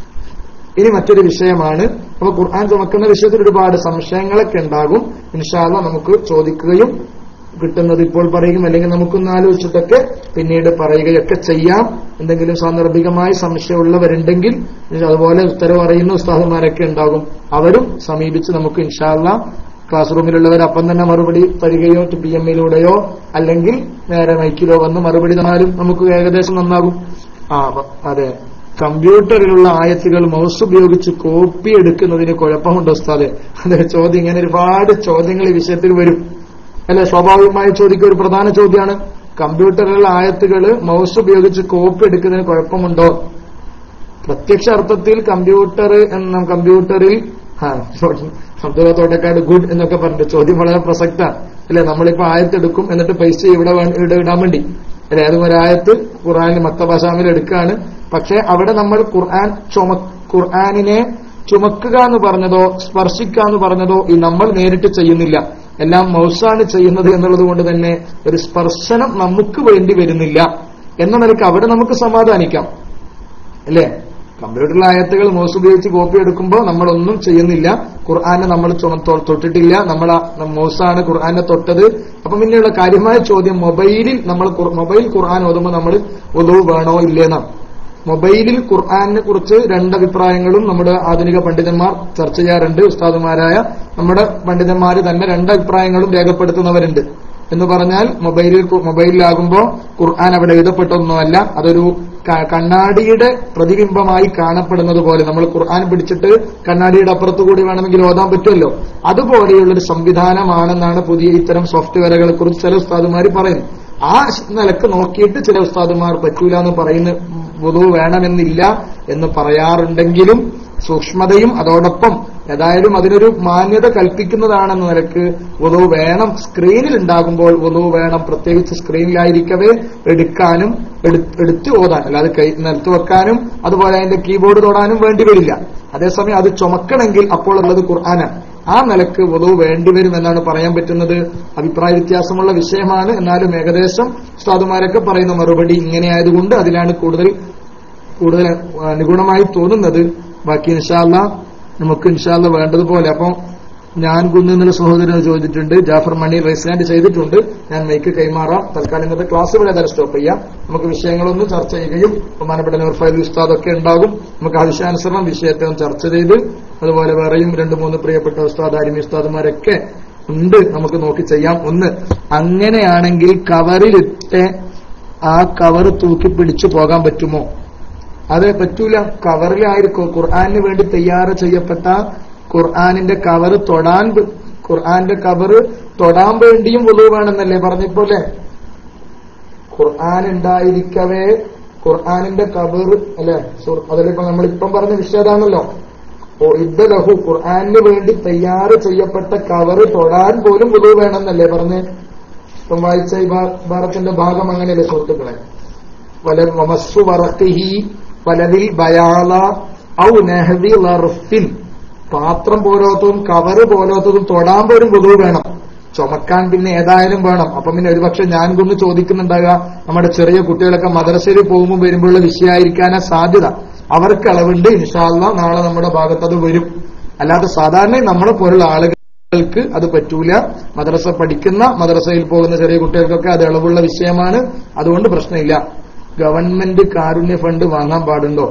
ഇനി മറ്റൊരു വിഷയമാണ് അപ്പൊ ഖുർആൻ ചുമക്കുന്ന വിഷയത്തിൽ ഒരുപാട് സംശയങ്ങളൊക്കെ ഉണ്ടാകും ഇൻഷാല്ല നമുക്ക് ചോദിക്കുകയും കിട്ടുന്നത് ഇപ്പോൾ പറയും അല്ലെങ്കിൽ നമുക്കൊന്ന് ആലോചിച്ചിട്ടൊക്കെ പിന്നീട് പറയുകയൊക്കെ ചെയ്യാം എന്തെങ്കിലും സാന്ദർഭികമായി സംശയമുള്ളവരുണ്ടെങ്കിൽ അതുപോലെ ഉത്തരവ് അറിയുന്ന ഉസ്താദന്മാരൊക്കെ ഉണ്ടാകും അവരും സമീപിച്ച് നമുക്ക് ഇൻഷാല്ല ക്ലാസ് റൂമിലുള്ളവർ അപ്പം തന്നെ മറുപടി തരികയോ പി എമ്മിലൂടെയോ അല്ലെങ്കിൽ നേരെ മൈക്കിലോ വന്ന് മറുപടി തന്നാലും നമുക്ക് ഏകദേശം നന്നാകും ആ അപ്പൊ- അതെ കമ്പ്യൂട്ടറിലുള്ള ആയത്തുകൾ മൗസ് ഉപയോഗിച്ച് കോപ്പി എടുക്കുന്നതിന് കുഴപ്പമുണ്ടോ ഉസ്താദെ അതെ ചോദ്യം ഇങ്ങനെ ഒരുപാട് ചോദ്യങ്ങൾ ഈ വിഷയത്തിൽ വരും അല്ലെ സ്വാഭാവികമായി ചോദിക്കുക ഒരു പ്രധാന ചോദ്യമാണ് കമ്പ്യൂട്ടറിലുള്ള ആയത്തുകൾ മൗസ് ഉപയോഗിച്ച് കോപ്പി എടുക്കുന്നതിന് കുഴപ്പമുണ്ടോ പ്രത്യക്ഷ അർത്ഥത്തിൽ കമ്പ്യൂട്ടർ എന്ന കമ്പ്യൂട്ടറിൽ ആ, അബ്ദുള്ള തോട്ടക്കാട് ഗുഡ് എന്നൊക്കെ പറഞ്ഞിട്ട് ചോദ്യം വളരെ പ്രസക്താണ് അല്ലെ നമ്മളിപ്പോ ആയത്തെടുക്കും എന്നിട്ട് പൈസ ഇവിടെ വേ- ഇവിടെ ഇടാൻ വേണ്ടി അല്ലെ അതും ഒരു ആയത്ത് ഖുർആാനിൽ മത്തഭാഷാമിൽ എടുക്കുകയാണ് പക്ഷെ അവിടെ നമ്മൾ ഖുർആൻ ചുമ ഖുർആാനിനെ ചുമക്കുക എന്ന് പറഞ്ഞതോ സ്പർശിക്കുക എന്ന് പറഞ്ഞതോ ഈ നമ്മൾ നേരിട്ട് ചെയ്യുന്നില്ല എല്ലാം മൗസാണ് ചെയ്യുന്നത് എന്നുള്ളത് കൊണ്ട് തന്നെ ഒരു സ്പർശനം നമുക്ക് വേണ്ടി വരുന്നില്ല എന്ന നിലയ്ക്ക് അവിടെ നമുക്ക് സമാധാനിക്കാം അല്ലേ കമ്പ്യൂട്ടറിലെ ആയത്തുകൾ മൗസ് ഉപയോഗിച്ച് കോപ്പി എടുക്കുമ്പോൾ നമ്മളൊന്നും ചെയ്യുന്നില്ല ഖുർആാനെ നമ്മൾ ചുമ- തൊ- തൊട്ടിട്ടില്ല നമ്മൾ മൗസാണ് ഖുർആാനെ തൊട്ടത് അപ്പൊ പിന്നെയുള്ള കാര്യമായ ചോദ്യം മൊബൈലിൽ നമ്മൾ ഖുർ- മൊബൈൽ ഖുർആൻ ഓതുമ്പോൾ നമ്മൾ ഒതു വേണോ ഇല്ലേന്നാണ് മൊബൈലിൽ ഖുർആാനിനെ കുറിച്ച് രണ്ടഭിപ്രായങ്ങളും നമ്മുടെ ആധുനിക പണ്ഡിതന്മാർ ചർച്ച ചെയ്യാറുണ്ട് ഉസ്താദുമാരായ നമ്മുടെ പണ്ഡിതന്മാർ തന്നെ രണ്ടഭിപ്രായങ്ങളും രേഖപ്പെടുത്തുന്നവരുണ്ട് എന്ന് പറഞ്ഞാൽ മൊബൈലിൽ മൊബൈലിലാകുമ്പോൾ ഖുർആൻ അവിടെ എഴുതപ്പെട്ടൊന്നുമല്ല അതൊരു ക- കണ്ണാടിയുടെ പ്രതിബിംബമായി കാണപ്പെടുന്നത് പോലെ നമ്മൾ ഖുർആൻ പിടിച്ചിട്ട് കണ്ണാടിയുടെ അപ്പുറത്തു കൂടി വേണമെങ്കിൽ ഓതാൻ പറ്റുമല്ലോ അതുപോലെയുള്ളൊരു സംവിധാനമാണെന്നാണ് പുതിയ ഇത്തരം സോഫ്റ്റ്വെയറുകളെ കുറിച്ച് ചില ഉസ്താദുമാർ പറയുന്നത് ആ നിലക്ക് നോക്കിയിട്ട് ചില ഉസ്താദുമാർ പറ്റൂല എന്ന് പറയുന്ന വുളു വേണമെന്നില്ല എന്ന് പറയാറുണ്ടെങ്കിലും സൂക്ഷ്മതയും അതോടൊപ്പം ഏതായാലും അതിനൊരു മാന്യത കൽപ്പിക്കുന്നതാണെന്ന നിലക്ക് വുളു വേണം സ്ക്രീനിൽ ഉണ്ടാകുമ്പോൾ വുളു വേണം പ്രത്യേകിച്ച് സ്ക്രീനിലായിരിക്കവേ എടുക്കാനും എടു- എടുത്ത് ഓതാൻ അല്ലാതെ കൈ നിലത്ത് വെക്കാനും അതുപോലെ അതിന്റെ കീബോർഡ് തൊടാനും വേണ്ടി വരില്ല അതേസമയം അത് ചുമക്കണമെങ്കിൽ അപ്പോൾ ഉള്ളത് ഖുർആനാണ് ആ നിലക്ക് വധു വേണ്ടിവരും എന്നാണ് പറയാൻ പറ്റുന്നത് അഭിപ്രായ വ്യത്യാസമുള്ള വിഷയമാണ് എന്നാലും ഏകദേശം ഉസ്താദുമാരൊക്കെ പറയുന്ന മറുപടി ഇങ്ങനെ ആയതുകൊണ്ട് അതിലാണ് കൂടുതൽ കൂടുതൽ ആ, നിഗുണമായി തോന്നുന്നത് ബാക്കി ഇൻഷാല്ല നമുക്ക് ഇൻഷാല്ല വേണ്ടതുപോലെ അപ്പം ഞാൻ കുന്നുള്ള സഹോദരൻ ചോദിച്ചിട്ടുണ്ട് ജാഫർ മണി റൈസ് ഹാൻഡ് ചെയ്തിട്ടുണ്ട് ഞാൻ മൈക്ക് കൈമാറാം തൽക്കാലം ഇന്നത്തെ ക്ലാസ് ഇവിടെ ഏതായാലും സ്റ്റോപ്പ് ചെയ്യാം നമുക്ക് വിഷയങ്ങളൊന്നും ചർച്ച ചെയ്യുകയും ബഹുമാനപ്പെട്ട നൂർഫൈൽ ഉസ്താദൊക്കെ ഉണ്ടാകും നമുക്ക് ആവശ്യാനുസരണം വിഷയത്തെ ഒന്ന് ചർച്ച ചെയ്ത് അതുപോലെ വേറെയും രണ്ട് മൂന്ന് പ്രിയപ്പെട്ട ഉസ്താദ് അരിമി ഉസ്താദുമാരൊക്കെ ഉണ്ട് നമുക്ക് നോക്കി ചെയ്യാം ഒന്ന് അങ്ങനെയാണെങ്കിൽ കവറിലിട്ട് ആ കവർ തൂക്കി പിടിച്ചു പോകാൻ പറ്റുമോ അത് പറ്റൂല കവറിലായിരിക്കും ഖുർആാനിന് വേണ്ടി തയ്യാറ് ചെയ്യപ്പെട്ട ഖുർആാനിന്റെ കവർ തൊടാൻ വ- ഖുർആാന്റെ കവർ തൊടാൻ വേണ്ടിയും വുളു വേണമെന്നല്ലേ പറഞ്ഞപ്പോലെ ഖുർആൻ ഉണ്ടായിരിക്കവേ ഖുർആാനിന്റെ കവർ അല്ലെ സുർ- അതിലിപ്പോ നമ്മളിപ്പം പറഞ്ഞ വിഷയതാണല്ലോ ഓ ഇദ്ദലഹു ഖുർആാനിന് വേണ്ടി തയ്യാറ് ചെയ്യപ്പെട്ട കവർ തൊടാൻ പോലും വുളു വേണമെന്നല്ലേ പറഞ്ഞ് ഇപ്പം വായിച്ച ഈ ഭാ- ഭാരത്തിന്റെ ഭാഗം അങ്ങനെയല്ലേ സുഹൃത്തുക്കളെ വല വമസ്സു വറക്കിഹി വലതിൽ ബയാള ഔ നെഹവി ലർഫിൻ പാത്രം പോലോത്തതും കവറ് പോലോത്തതും തൊടാൻ പോലും പൊതുവ് വേണം ചുമക്കാൻ പിന്നെ ഏതായാലും വേണം അപ്പം പിന്നെ ഒരുപക്ഷെ ഞാൻ കൊന്ന് ചോദിക്കുന്നുണ്ടാകുക നമ്മുടെ ചെറിയ കുട്ടികളൊക്കെ മദ്രസയിൽ പോകുമ്പോൾ വരുമ്പോഴുള്ള വിഷയമായിരിക്കാനാ സാധ്യത അവർക്ക് അളവുണ്ട് ഇൻഷാല്ല നാളെ നമ്മുടെ ഭാഗത്ത് അത് വരും അല്ലാതെ സാധാരണ നമ്മളെ പോലുള്ള ആളുകൾക്ക് അത് പറ്റൂല മദ്രസ പഠിക്കുന്ന മദ്രസയിൽ പോകുന്ന ചെറിയ കുട്ടികൾക്കൊക്കെ അത് ഇളവുള്ള വിഷയമാണ് അതുകൊണ്ട് പ്രശ്നമില്ല ഗവൺമെന്റ് കാരുണ്യ ഫണ്ട് വാങ്ങാൻ പാടുണ്ടോ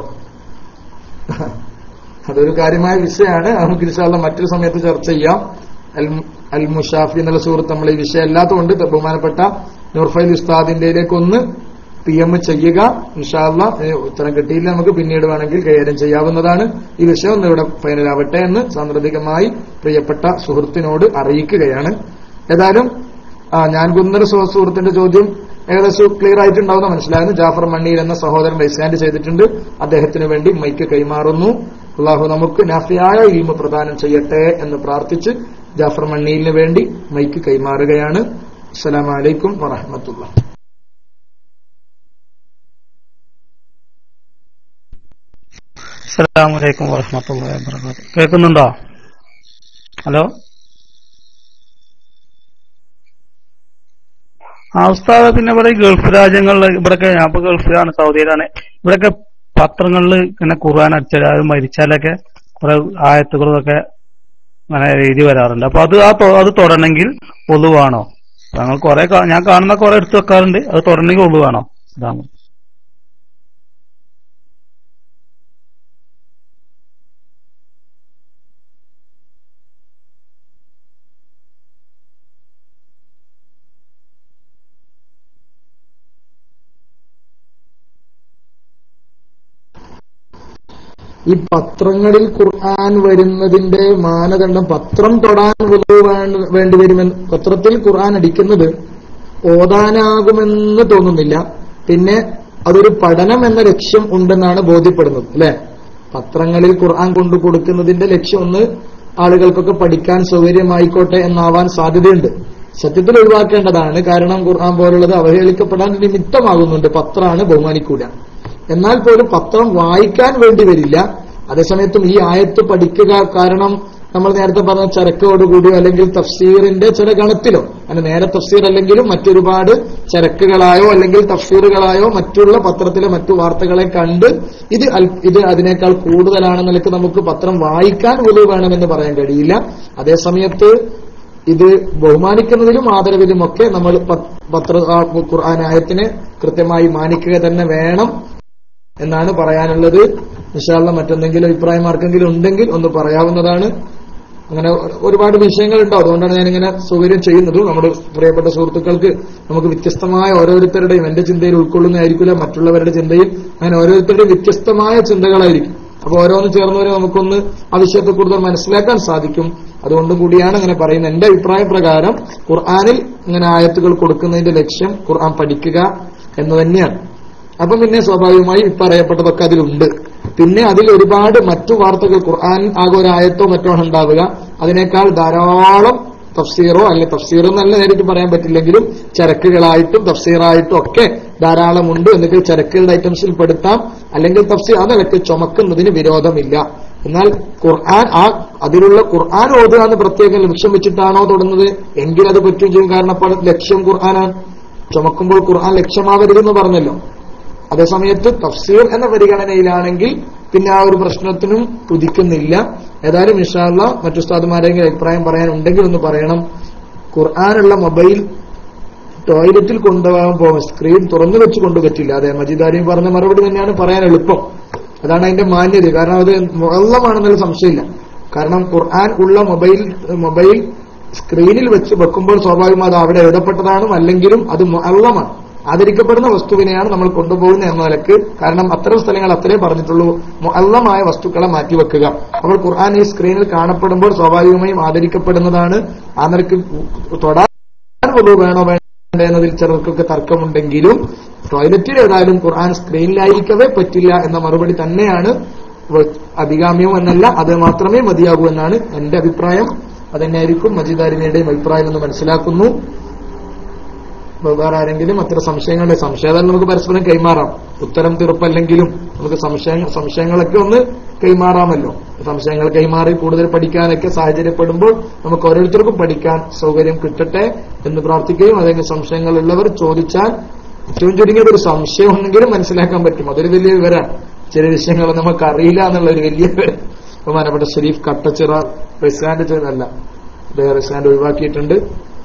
അതൊരു കാര്യമായ വിഷയമാണ് നമുക്ക് ഇൻഷാല്ല മറ്റൊരു സമയത്ത് ചർച്ച ചെയ്യാം അൽ അൽ മുഷാഫി എന്നുള്ള സുഹൃത്ത് നമ്മൾ ഈ വിഷയം അല്ലാത്തതുകൊണ്ട് ബഹുമാനപ്പെട്ട നൂർഫൈൽ ഉസ്താദിന്റെയിലേക്ക് ഒന്ന് പി എം ചെയ്യുക ഇൻഷാല്ല ഉത്തരം കിട്ടിയില്ല നമുക്ക് പിന്നീട് വേണമെങ്കിൽ കൈകാര്യം ചെയ്യാവുന്നതാണ് ഈ വിഷയം ഒന്ന് ഇവിടെ ഫൈനലാവട്ടെ എന്ന് സാന്ദർഭികമായി പ്രിയപ്പെട്ട സുഹൃത്തിനോട് അറിയിക്കുകയാണ് ഏതായാലും ആ ഞാൻ കുന്നര സുഹ- സുഹൃത്തിന്റെ ചോദ്യം ഏകദേശം ക്ലിയർ ആയിട്ടുണ്ടാവുന്ന മനസ്സിലായിരുന്നു ജാഫർ മണ്ണീർ എന്ന സഹോദരൻ റൈസ്റ്റാൻഡ് ചെയ്തിട്ടുണ്ട് അദ്ദേഹത്തിന് വേണ്ടി മൈക്ക് കൈമാറുന്നു അള്ളാഹു നമുക്ക് നാഫിയായ ഇൽമ പ്രദാനം ചെയ്യട്ടെ എന്ന് പ്രാർത്ഥിച്ച് ജാഫർ മണ്ണീലിന് വേണ്ടി മൈക്ക് കൈമാറുകയാണ് അസ്സലാമലൈക്കും വറഹമത്തുള്ള അസ്സലാമലൈക്കും വറഹമത്തുള്ളാഹി വബറകാത്ത് കേൾക്കുന്നുണ്ടോ ഹലോ ആ ഉസ്താദ് പിന്നെ ഇവിടെ ഈ ഗൾഫ് രാജ്യങ്ങളിൽ ഇവിടൊക്കെ ഞാൻ ഇപ്പൊ ഗൾഫിലാണ് സൗദിയിലാണ് ഇവിടൊക്കെ പത്രങ്ങളിൽ ഇങ്ങനെ ഖുർആൻ അടിച്ചാൽ മരിച്ചാലൊക്കെ കുറെ ആയത്തുകളും ഒക്കെ അങ്ങനെ എഴുതി വരാറുണ്ട് അപ്പൊ അത് ആ തൊ- അത് തൊടണമെങ്കിൽ ഒളിവാണോ ഞങ്ങൾ കുറെ കാ- ഞാൻ കാണുന്ന കുറെ എടുത്തു വെക്കാറുണ്ട് അത് തൊടണമെങ്കിൽ ഒളിവാണോ ഇതാണ് ഈ പത്രങ്ങളിൽ ഖുർആൻ വരുന്നതിന്റെ മാനദണ്ഡം പത്രം തൊടാൻ വുളു വേണ്ട- വേണ്ടി വരുമെന്ന് പത്രത്തിൽ ഖുർആൻ അടിക്കുന്നത് ഓതാനാകുമെന്ന് തോന്നുന്നില്ല പിന്നെ അതൊരു പഠനം എന്ന ലക്ഷ്യം ഉണ്ടെന്നാണ് ബോധ്യപ്പെടുന്നത് അല്ലെ പത്രങ്ങളിൽ ഖുർആൻ കൊണ്ടു കൊടുക്കുന്നതിന്റെ ലക്ഷ്യം ഒന്ന് ആളുകൾക്കൊക്കെ പഠിക്കാൻ സൗകര്യമായിക്കോട്ടെ എന്നാവാൻ സാധ്യതയുണ്ട് സത്യത്തിൽ ഒഴിവാക്കേണ്ടതാണ് കാരണം ഖുർആൻ പോലുള്ളത് അവഹേളിക്കപ്പെടാൻ നിമിത്തമാകുന്നുണ്ട് പത്രമാണ് ബഹുമാനിക്കൂല എന്നാൽ പോലും പത്രം വായിക്കാൻ വേണ്ടി വരില്ല അതേസമയത്തും ഈ ആയത്ത് പഠിക്കുക കാരണം നമ്മൾ നേരത്തെ പറഞ്ഞ ചരക്കോടുകൂടിയോ അല്ലെങ്കിൽ തഫ്സീറിന്റെ ചില ഗണത്തിലോ അങ്ങനെ നേരെ തഫ്സീർ അല്ലെങ്കിലും മറ്റൊരുപാട് ചരക്കുകളായോ അല്ലെങ്കിൽ തഫ്സീറുകളായോ മറ്റുള്ള പത്രത്തിലെ മറ്റു വാർത്തകളെ കണ്ട് ഇത് അൽ- ഇത് അതിനേക്കാൾ കൂടുതലാണെന്ന നിലക്ക് നമുക്ക് പത്രം വായിക്കാൻ ഒഴിവ് വേണമെന്ന് പറയാൻ കഴിയില്ല അതേസമയത്ത് ഇത് ബഹുമാനിക്കുന്നതിലും ആദരവിലുമൊക്കെ നമ്മൾ പ- പത്ര ആ ഖുർആൻ ആയത്തിനെ കൃത്യമായി മാനിക്കുക തന്നെ വേണം എന്നാണ് പറയാനുള്ളത് വിശാല മറ്റെന്തെങ്കിലും അഭിപ്രായം ആർക്കെങ്കിലും ഉണ്ടെങ്കിൽ ഒന്ന് പറയാവുന്നതാണ് അങ്ങനെ ഒരുപാട് വിഷയങ്ങളുണ്ടോ അതുകൊണ്ടാണ് ഞാനിങ്ങനെ സൗകര്യം ചെയ്യുന്നത് നമ്മുടെ പ്രിയപ്പെട്ട സുഹൃത്തുക്കൾക്ക് നമുക്ക് വ്യത്യസ്തമായ ഓരോരുത്തരുടെയും എന്റെ ചിന്തയിൽ ഉൾക്കൊള്ളുന്നതായിരിക്കില്ല മറ്റുള്ളവരുടെ ചിന്തയിൽ അങ്ങനെ ഓരോരുത്തരുടെയും വ്യത്യസ്തമായ ചിന്തകളായിരിക്കും അപ്പൊ ഓരോന്ന് ചേർന്നവരെ നമുക്കൊന്ന് ആ വിഷയത്തെ കൂടുതൽ മനസ്സിലാക്കാൻ സാധിക്കും അതുകൊണ്ട് കൂടിയാണ് അങ്ങനെ പറയുന്നത് എന്റെ അഭിപ്രായ പ്രകാരം ഖുർആാനിൽ ഇങ്ങനെ ആയത്തുകൾ കൊടുക്കുന്നതിന്റെ ലക്ഷ്യം ഖുർആൻ പഠിക്കുക എന്ന് തന്നെയാണ് അപ്പം പിന്നെ സ്വാഭാവികമായി ഇപ്പറയപ്പെട്ടതൊക്കെ അതിലുണ്ട് പിന്നെ അതിൽ ഒരുപാട് മറ്റു വാർത്തകൾ ഖുർആൻ ആകെ ഒരു ആയത്തോ മറ്റോ ആണ് ഉണ്ടാവുക അതിനേക്കാൾ ധാരാളം തഫ്സീറോ അല്ലെ തഫ്സീർ എന്നല്ല നേരിട്ട് പറയാൻ പറ്റില്ലെങ്കിലും ചരക്കുകളായിട്ടും തഫ്സീറായിട്ടും ഒക്കെ ധാരാളമുണ്ട് എന്നിട്ട് ചരക്കുകളുടെ ഐറ്റംസിൽ പെടുത്താം അല്ലെങ്കിൽ തഫ്സീർ അതൊക്കെ ചുമക്കുന്നതിന് വിരോധമില്ല എന്നാൽ ഖുർആൻ ആ അതിലുള്ള ഖുർആൻ ഓതുക എന്ന് പ്രത്യേകം ലക്ഷ്യം വെച്ചിട്ടാണോ തൊടുന്നത് എങ്കിൽ അത് പറ്റുകയും ചെയ്യും കാരണം അപ്പോൾ ലക്ഷ്യം ഖുർആനാണ് ചുമക്കുമ്പോൾ ഖുർആൻ ലക്ഷ്യമാവരുതെന്ന് പറഞ്ഞല്ലോ അതേസമയത്ത് തഫ്സീർ എന്ന പരിഗണനയിലാണെങ്കിൽ പിന്നെ ആ ഒരു പ്രശ്നത്തിനും ഉദിക്കുന്നില്ല ഏതായാലും ഇൻഷാല്ല മറ്റു ഉസ്താദുമാരെങ്കിലും അഭിപ്രായം പറയാനുണ്ടെങ്കിൽ ഒന്ന് പറയണം ഖുർആാനുള്ള മൊബൈൽ ടോയ്ലറ്റിൽ കൊണ്ടുപോകാൻ പോകും സ്ക്രീൻ തുറന്നു വെച്ച് കൊണ്ടുപറ്റില്ല അതെ മജീദാരി പറഞ്ഞ മറുപടി തന്നെയാണ് പറയാൻ എളുപ്പം അതാണ് അതിന്റെ മാന്യത കാരണം അത് മുള്ളമാണെന്നുള്ള സംശയമില്ല കാരണം ഖുർആൻ ഉള്ള മൊബൈൽ മൊബൈൽ സ്ക്രീനിൽ വെച്ച് വെക്കുമ്പോൾ സ്വാഭാവികം അത് അവിടെ എഴുതപ്പെട്ടതാണ് അല്ലെങ്കിലും അത് മുള്ളമാണ് ആദരിക്കപ്പെടുന്ന വസ്തുവിനെയാണ് നമ്മൾ കൊണ്ടുപോകുന്നത് എന്ന നിലക്ക് കാരണം അത്തരം സ്ഥലങ്ങൾ അത്രേ പറഞ്ഞിട്ടുള്ളൂ മുഅല്ലമായ വസ്തുക്കളെ മാറ്റിവെക്കുക അപ്പോൾ ഖുർആൻ ഈ സ്ക്രീനിൽ കാണപ്പെടുമ്പോൾ സ്വാഭാവികമായും ആദരിക്കപ്പെടുന്നതാണ് ആ നിലക്ക് തൊടാൻ പൊതു വേണോ വേണ്ട എന്നതിൽ ചിലർക്കൊക്കെ തർക്കമുണ്ടെങ്കിലും ടോയ്ലറ്റിൽ ഏതായാലും ഖുർആൻ സ്ക്രീനിലായിരിക്കവേ പറ്റില്ല എന്ന മറുപടി തന്നെയാണ് വ- അഭികാമ്യവും എന്നല്ല അത് മാത്രമേ മതിയാകൂ എന്നാണ് എന്റെ അഭിപ്രായം അതന്നെയായിരിക്കും മജീദാരിനിയുടെയും അഭിപ്രായം എന്ന് മനസ്സിലാക്കുന്നു വേറെ ആരെങ്കിലും അത്ര സംശയങ്ങളുടെ സംശയം നമുക്ക് പരസ്പരം കൈമാറാം ഉത്തരം തീർപ്പല്ലെങ്കിലും നമുക്ക് സംശയ സംശയങ്ങളൊക്കെ ഒന്ന് കൈമാറാമല്ലോ സംശയങ്ങൾ കൈമാറി കൂടുതൽ പഠിക്കാനൊക്കെ സാഹചര്യപ്പെടുമ്പോൾ നമുക്ക് ഓരോരുത്തർക്കും പഠിക്കാൻ സൗകര്യം കിട്ടട്ടെ എന്ന് പ്രാർത്ഥിക്കുകയും അതെങ്കിൽ സംശയങ്ങളുള്ളവർ ചോദിച്ചാൽ ഏറ്റവും ചുരുങ്ങിയത് ഒരു സംശയം ഉണ്ടെങ്കിലും മനസ്സിലാക്കാൻ പറ്റും അതൊരു വലിയ വിവരമാണ് ചില വിഷയങ്ങൾ നമുക്ക് അറിയില്ല എന്നുള്ള ഒരു വലിയ വിവരം ബഹുമാനപ്പെട്ട ഷെരീഫ് കട്ടച്ചിറ റിസാൻഡ് ചെയ്തല്ല അദ്ദേഹം റിസാൻഡ് ഒഴിവാക്കിയിട്ടുണ്ട്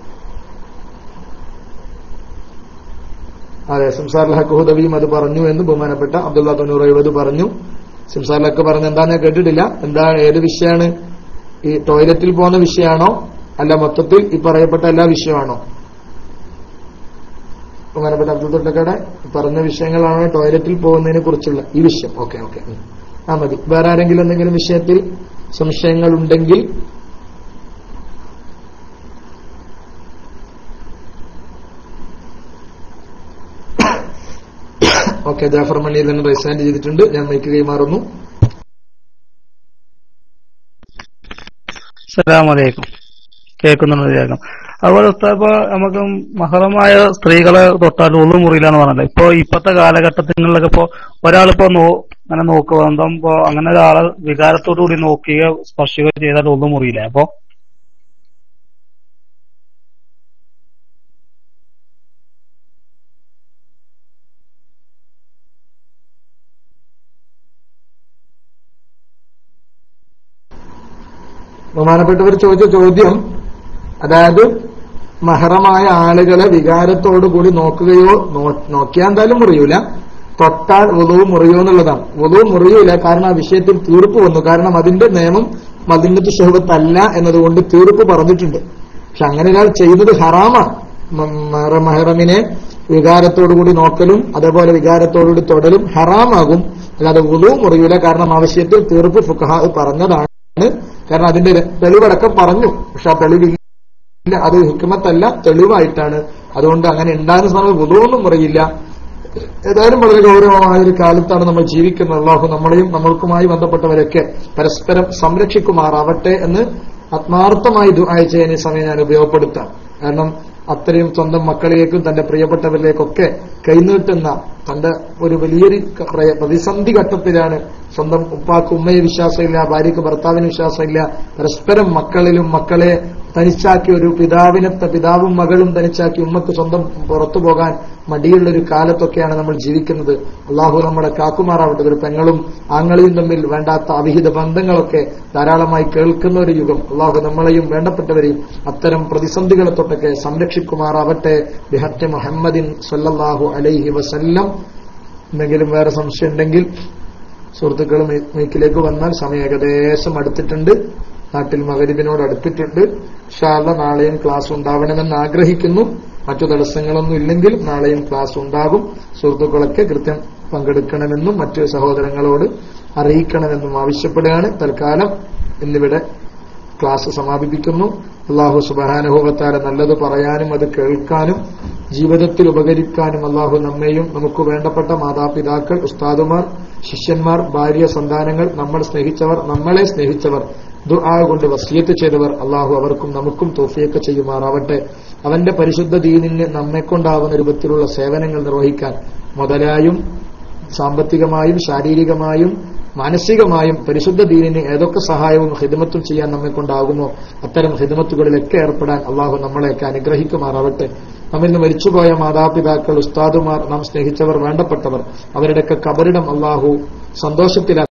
അതെ സംസാർ ഹക്ക് ഹുദവിയും അത് പറഞ്ഞു എന്ന് ബഹുമാനപ്പെട്ട അബ്ദുള്ള തൊണ്ണൂറ് എഴുപത് പറഞ്ഞു സംസാർ ഹക്ക് പറഞ്ഞ എന്താന്ന് ഞാൻ കേട്ടിട്ടില്ല എന്താ ഏത് വിഷയമാണ് ഈ ടോയ്ലറ്റിൽ പോകുന്ന വിഷയമാണോ അല്ല മൊത്തത്തിൽ ഈ പറയപ്പെട്ട എല്ലാ വിഷയമാണോ ബഹുമാനപ്പെട്ട അബ്ദുൽ തൊട്ടക്കടെ പറഞ്ഞ വിഷയങ്ങളാണോ ടോയ്ലറ്റിൽ പോകുന്നതിനെ കുറിച്ചുള്ള ഈ വിഷയം ഓക്കെ ഓക്കെ ആ മതി വേറെ ആരെങ്കിലും എന്തെങ്കിലും വിഷയത്തിൽ സംശയങ്ങൾ ഉണ്ടെങ്കിൽ ഓക്കെ ജാഫർ മണിയിൽ നിന്ന് റൈസാൻഡ് ചെയ്തിട്ടുണ്ട് ഞാൻ മൈക്ക് കൈമാറുന്നു അസ്സലാമലൈക്കും കേൾക്കുന്നുണ്ട് കേൾക്കാം അതുപോലെ ഉസ്താദ് ഇപ്പൊ നമുക്ക് മഹറമായ സ്ത്രീകളെ തൊട്ടാൽ ഉള്ളു മുറിയിലാന്ന് പറഞ്ഞല്ലോ ഇപ്പൊ ഇപ്പത്തെ കാലഘട്ടത്തിലൊക്കെ ഇപ്പൊ ഒരാളിപ്പോ നോ അങ്ങനെ നോക്കുക സ്വന്തം ഇപ്പൊ അങ്ങനെ ഒരാളെ വികാരത്തോടു കൂടി നോക്കുകയോ സ്പർശിക്കുകയോ ചെയ്താൽ ഉള്ളു മുറിയില്ല അപ്പൊ ബഹുമാനപ്പെട്ടവർ ചോദിച്ച ചോദ്യം അതായത് മഹറമായ ആളുകളെ വികാരത്തോടു കൂടി നോക്കുകയോ നോ- നോക്കിയാൽ എന്തായാലും മുറിയൂല തൊട്ടാൽ വധുവും മുറിയോ എന്നുള്ളതാണ് വധുവും മുറിയൂല കാരണം ആ വിഷയത്തിൽ തീർപ്പ് വന്നു കാരണം അതിന്റെ നിയമം മദിനത്ത് ഷഹബത്തല്ല എന്നതുകൊണ്ട് തീർപ്പ് പറഞ്ഞിട്ടുണ്ട് പക്ഷെ അങ്ങനെ ഒരാൾ ചെയ്യുന്നത് ഹറാമാണ് മ- മഹറ- മഹറമിനെ വികാരത്തോടുകൂടി നോക്കലും അതേപോലെ വികാരത്തോടുകൂടി തൊടലും ഹറാമാകും അല്ലാതെ വധുവും മുറിയൂല കാരണം ആ വിഷയത്തിൽ തീർപ്പ് ഫുഖഹ പറഞ്ഞതാണ് കാരണം അതിന്റെ തെളിവടക്കം പറഞ്ഞു പക്ഷെ ആ തെളിവില്ല ഇല്ല അത് ഹിക്മത്തല്ല തെളിവായിട്ടാണ് അതുകൊണ്ട് അങ്ങനെ ഉണ്ടാകുന്ന സമയത്ത് വുളുവൊന്നും പറയില്ല ഏതായാലും വളരെ ഗൗരവമായ ഒരു കാലത്താണ് നമ്മൾ ജീവിക്കുന്നത് അള്ളാഹു നമ്മളെയും നമ്മൾക്കുമായി ബന്ധപ്പെട്ടവരൊക്കെ പരസ്പരം സംരക്ഷിക്കുമാറാവട്ടെ എന്ന് ആത്മാർത്ഥമായി ദുആ ചെയ്യാൻ ഈ സമയം ഞാൻ ഉപയോഗപ്പെടുത്താം കാരണം അത്രയും സ്വന്തം മക്കളിലേക്കും തന്റെ പ്രിയപ്പെട്ടവരിലേക്കൊക്കെ കൈനീട്ടുന്ന തന്റെ ഒരു വലിയൊരു ക- പ്രയ- പ്രതിസന്ധി ഘട്ടത്തിലാണ് സ്വന്തം ഉപ്പാക്ക് ഉമ്മയെ വിശ്വാസമില്ല ഭാര്യയ്ക്ക് ഭർത്താവിന് വിശ്വാസമില്ല പരസ്പരം മക്കളിലും മക്കളെ തനിച്ചാക്കി ഒരു പിതാവിനെ ത- പിതാവും മകളും തനിച്ചാക്കി ഉമ്മക്ക് സ്വന്തം പുറത്തു പോകാൻ മടിയുള്ള ഒരു കാലത്തൊക്കെയാണ് നമ്മൾ ജീവിക്കുന്നത് അള്ളാഹു നമ്മളെ കാക്കുമാറാവട്ടെ ഒരു പെങ്ങളും ആങ്ങളെയും തമ്മിൽ വേണ്ടാത്ത അവിഹിത ബന്ധങ്ങളൊക്കെ ധാരാളമായി കേൾക്കുന്ന ഒരു യുഗം അള്ളാഹു നമ്മളെയും വേണ്ടപ്പെട്ടവരെയും അത്തരം പ്രതിസന്ധികളെ തൊട്ടൊക്കെ സംരക്ഷിക്കുമാറാവട്ടെ ബിഹറ്റ് മുഹമ്മദിൻ സല്ലല്ലാഹു അലൈഹി വസല്ലം എന്തെങ്കിലും വേറെ സംശയം ഉണ്ടെങ്കിൽ സുഹൃത്തുക്കൾ മീക്കിലേക്ക് വന്നാൽ സമയം ഏകദേശം അടുത്തിട്ടുണ്ട് നാട്ടിൽ മകരിബിനോട് അടുത്തിട്ടുണ്ട് ഷാല നാളെയും ക്ലാസ് ഉണ്ടാവണമെന്ന് ആഗ്രഹിക്കുന്നു മറ്റു തടസ്സങ്ങളൊന്നും ഇല്ലെങ്കിൽ നാളെയും ക്ലാസ് ഉണ്ടാകും സുഹൃത്തുക്കളൊക്കെ കൃത്യം പങ്കെടുക്കണമെന്നും മറ്റു സഹോദരങ്ങളോട് അറിയിക്കണമെന്നും ആവശ്യപ്പെടുകയാണ് തൽക്കാലം ഇന്നിവിടെ ക്ലാസ് സമാപിപ്പിക്കുന്നു അള്ളാഹു സുബാനുഭവത്താല നല്ലത് പറയാനും അത് കേൾക്കാനും ജീവിതത്തിൽ ഉപകരിക്കാനും അള്ളാഹു നമ്മെയും നമുക്ക് വേണ്ടപ്പെട്ട മാതാപിതാക്കൾ ഉസ്താദുമാർ ശിഷ്യന്മാർ ഭാര്യ സന്താനങ്ങൾ നമ്മൾ സ്നേഹിച്ചവർ നമ്മളെ സ്നേഹിച്ചവർ ദുആ കൊണ്ട് വസിയത്ത് ചെയ്തവർ അള്ളാഹു അവർക്കും നമുക്കും തോഫിയൊക്കെ ചെയ്യുമാറാവട്ടെ അവന്റെ പരിശുദ്ധ ദീനിന് നമ്മെക്കൊണ്ടാവുന്ന രൂപത്തിലുള്ള സേവനങ്ങൾ നിർവഹിക്കാൻ മുതലായും സാമ്പത്തികമായും ശാരീരികമായും മാനസികമായും പരിശുദ്ധ ദീനിന് ഏതൊക്കെ സഹായവും ഹിദമത്തും ചെയ്യാൻ നമ്മെ കൊണ്ടാകുമോ അത്തരം ഹിദമത്തുകളിലൊക്കെ ഏർപ്പെടാൻ അള്ളാഹു നമ്മളെയൊക്കെ അനുഗ്രഹിക്കുമാറാവട്ടെ നമ്മിൽ നിന്ന് മരിച്ചുപോയ മാതാപിതാക്കൾ ഉസ്താദുമാർ നാം സ്നേഹിച്ചവർ വേണ്ടപ്പെട്ടവരുടെയൊക്കെ കബറിടം അള്ളാഹു സന്തോഷത്തിലാക്കി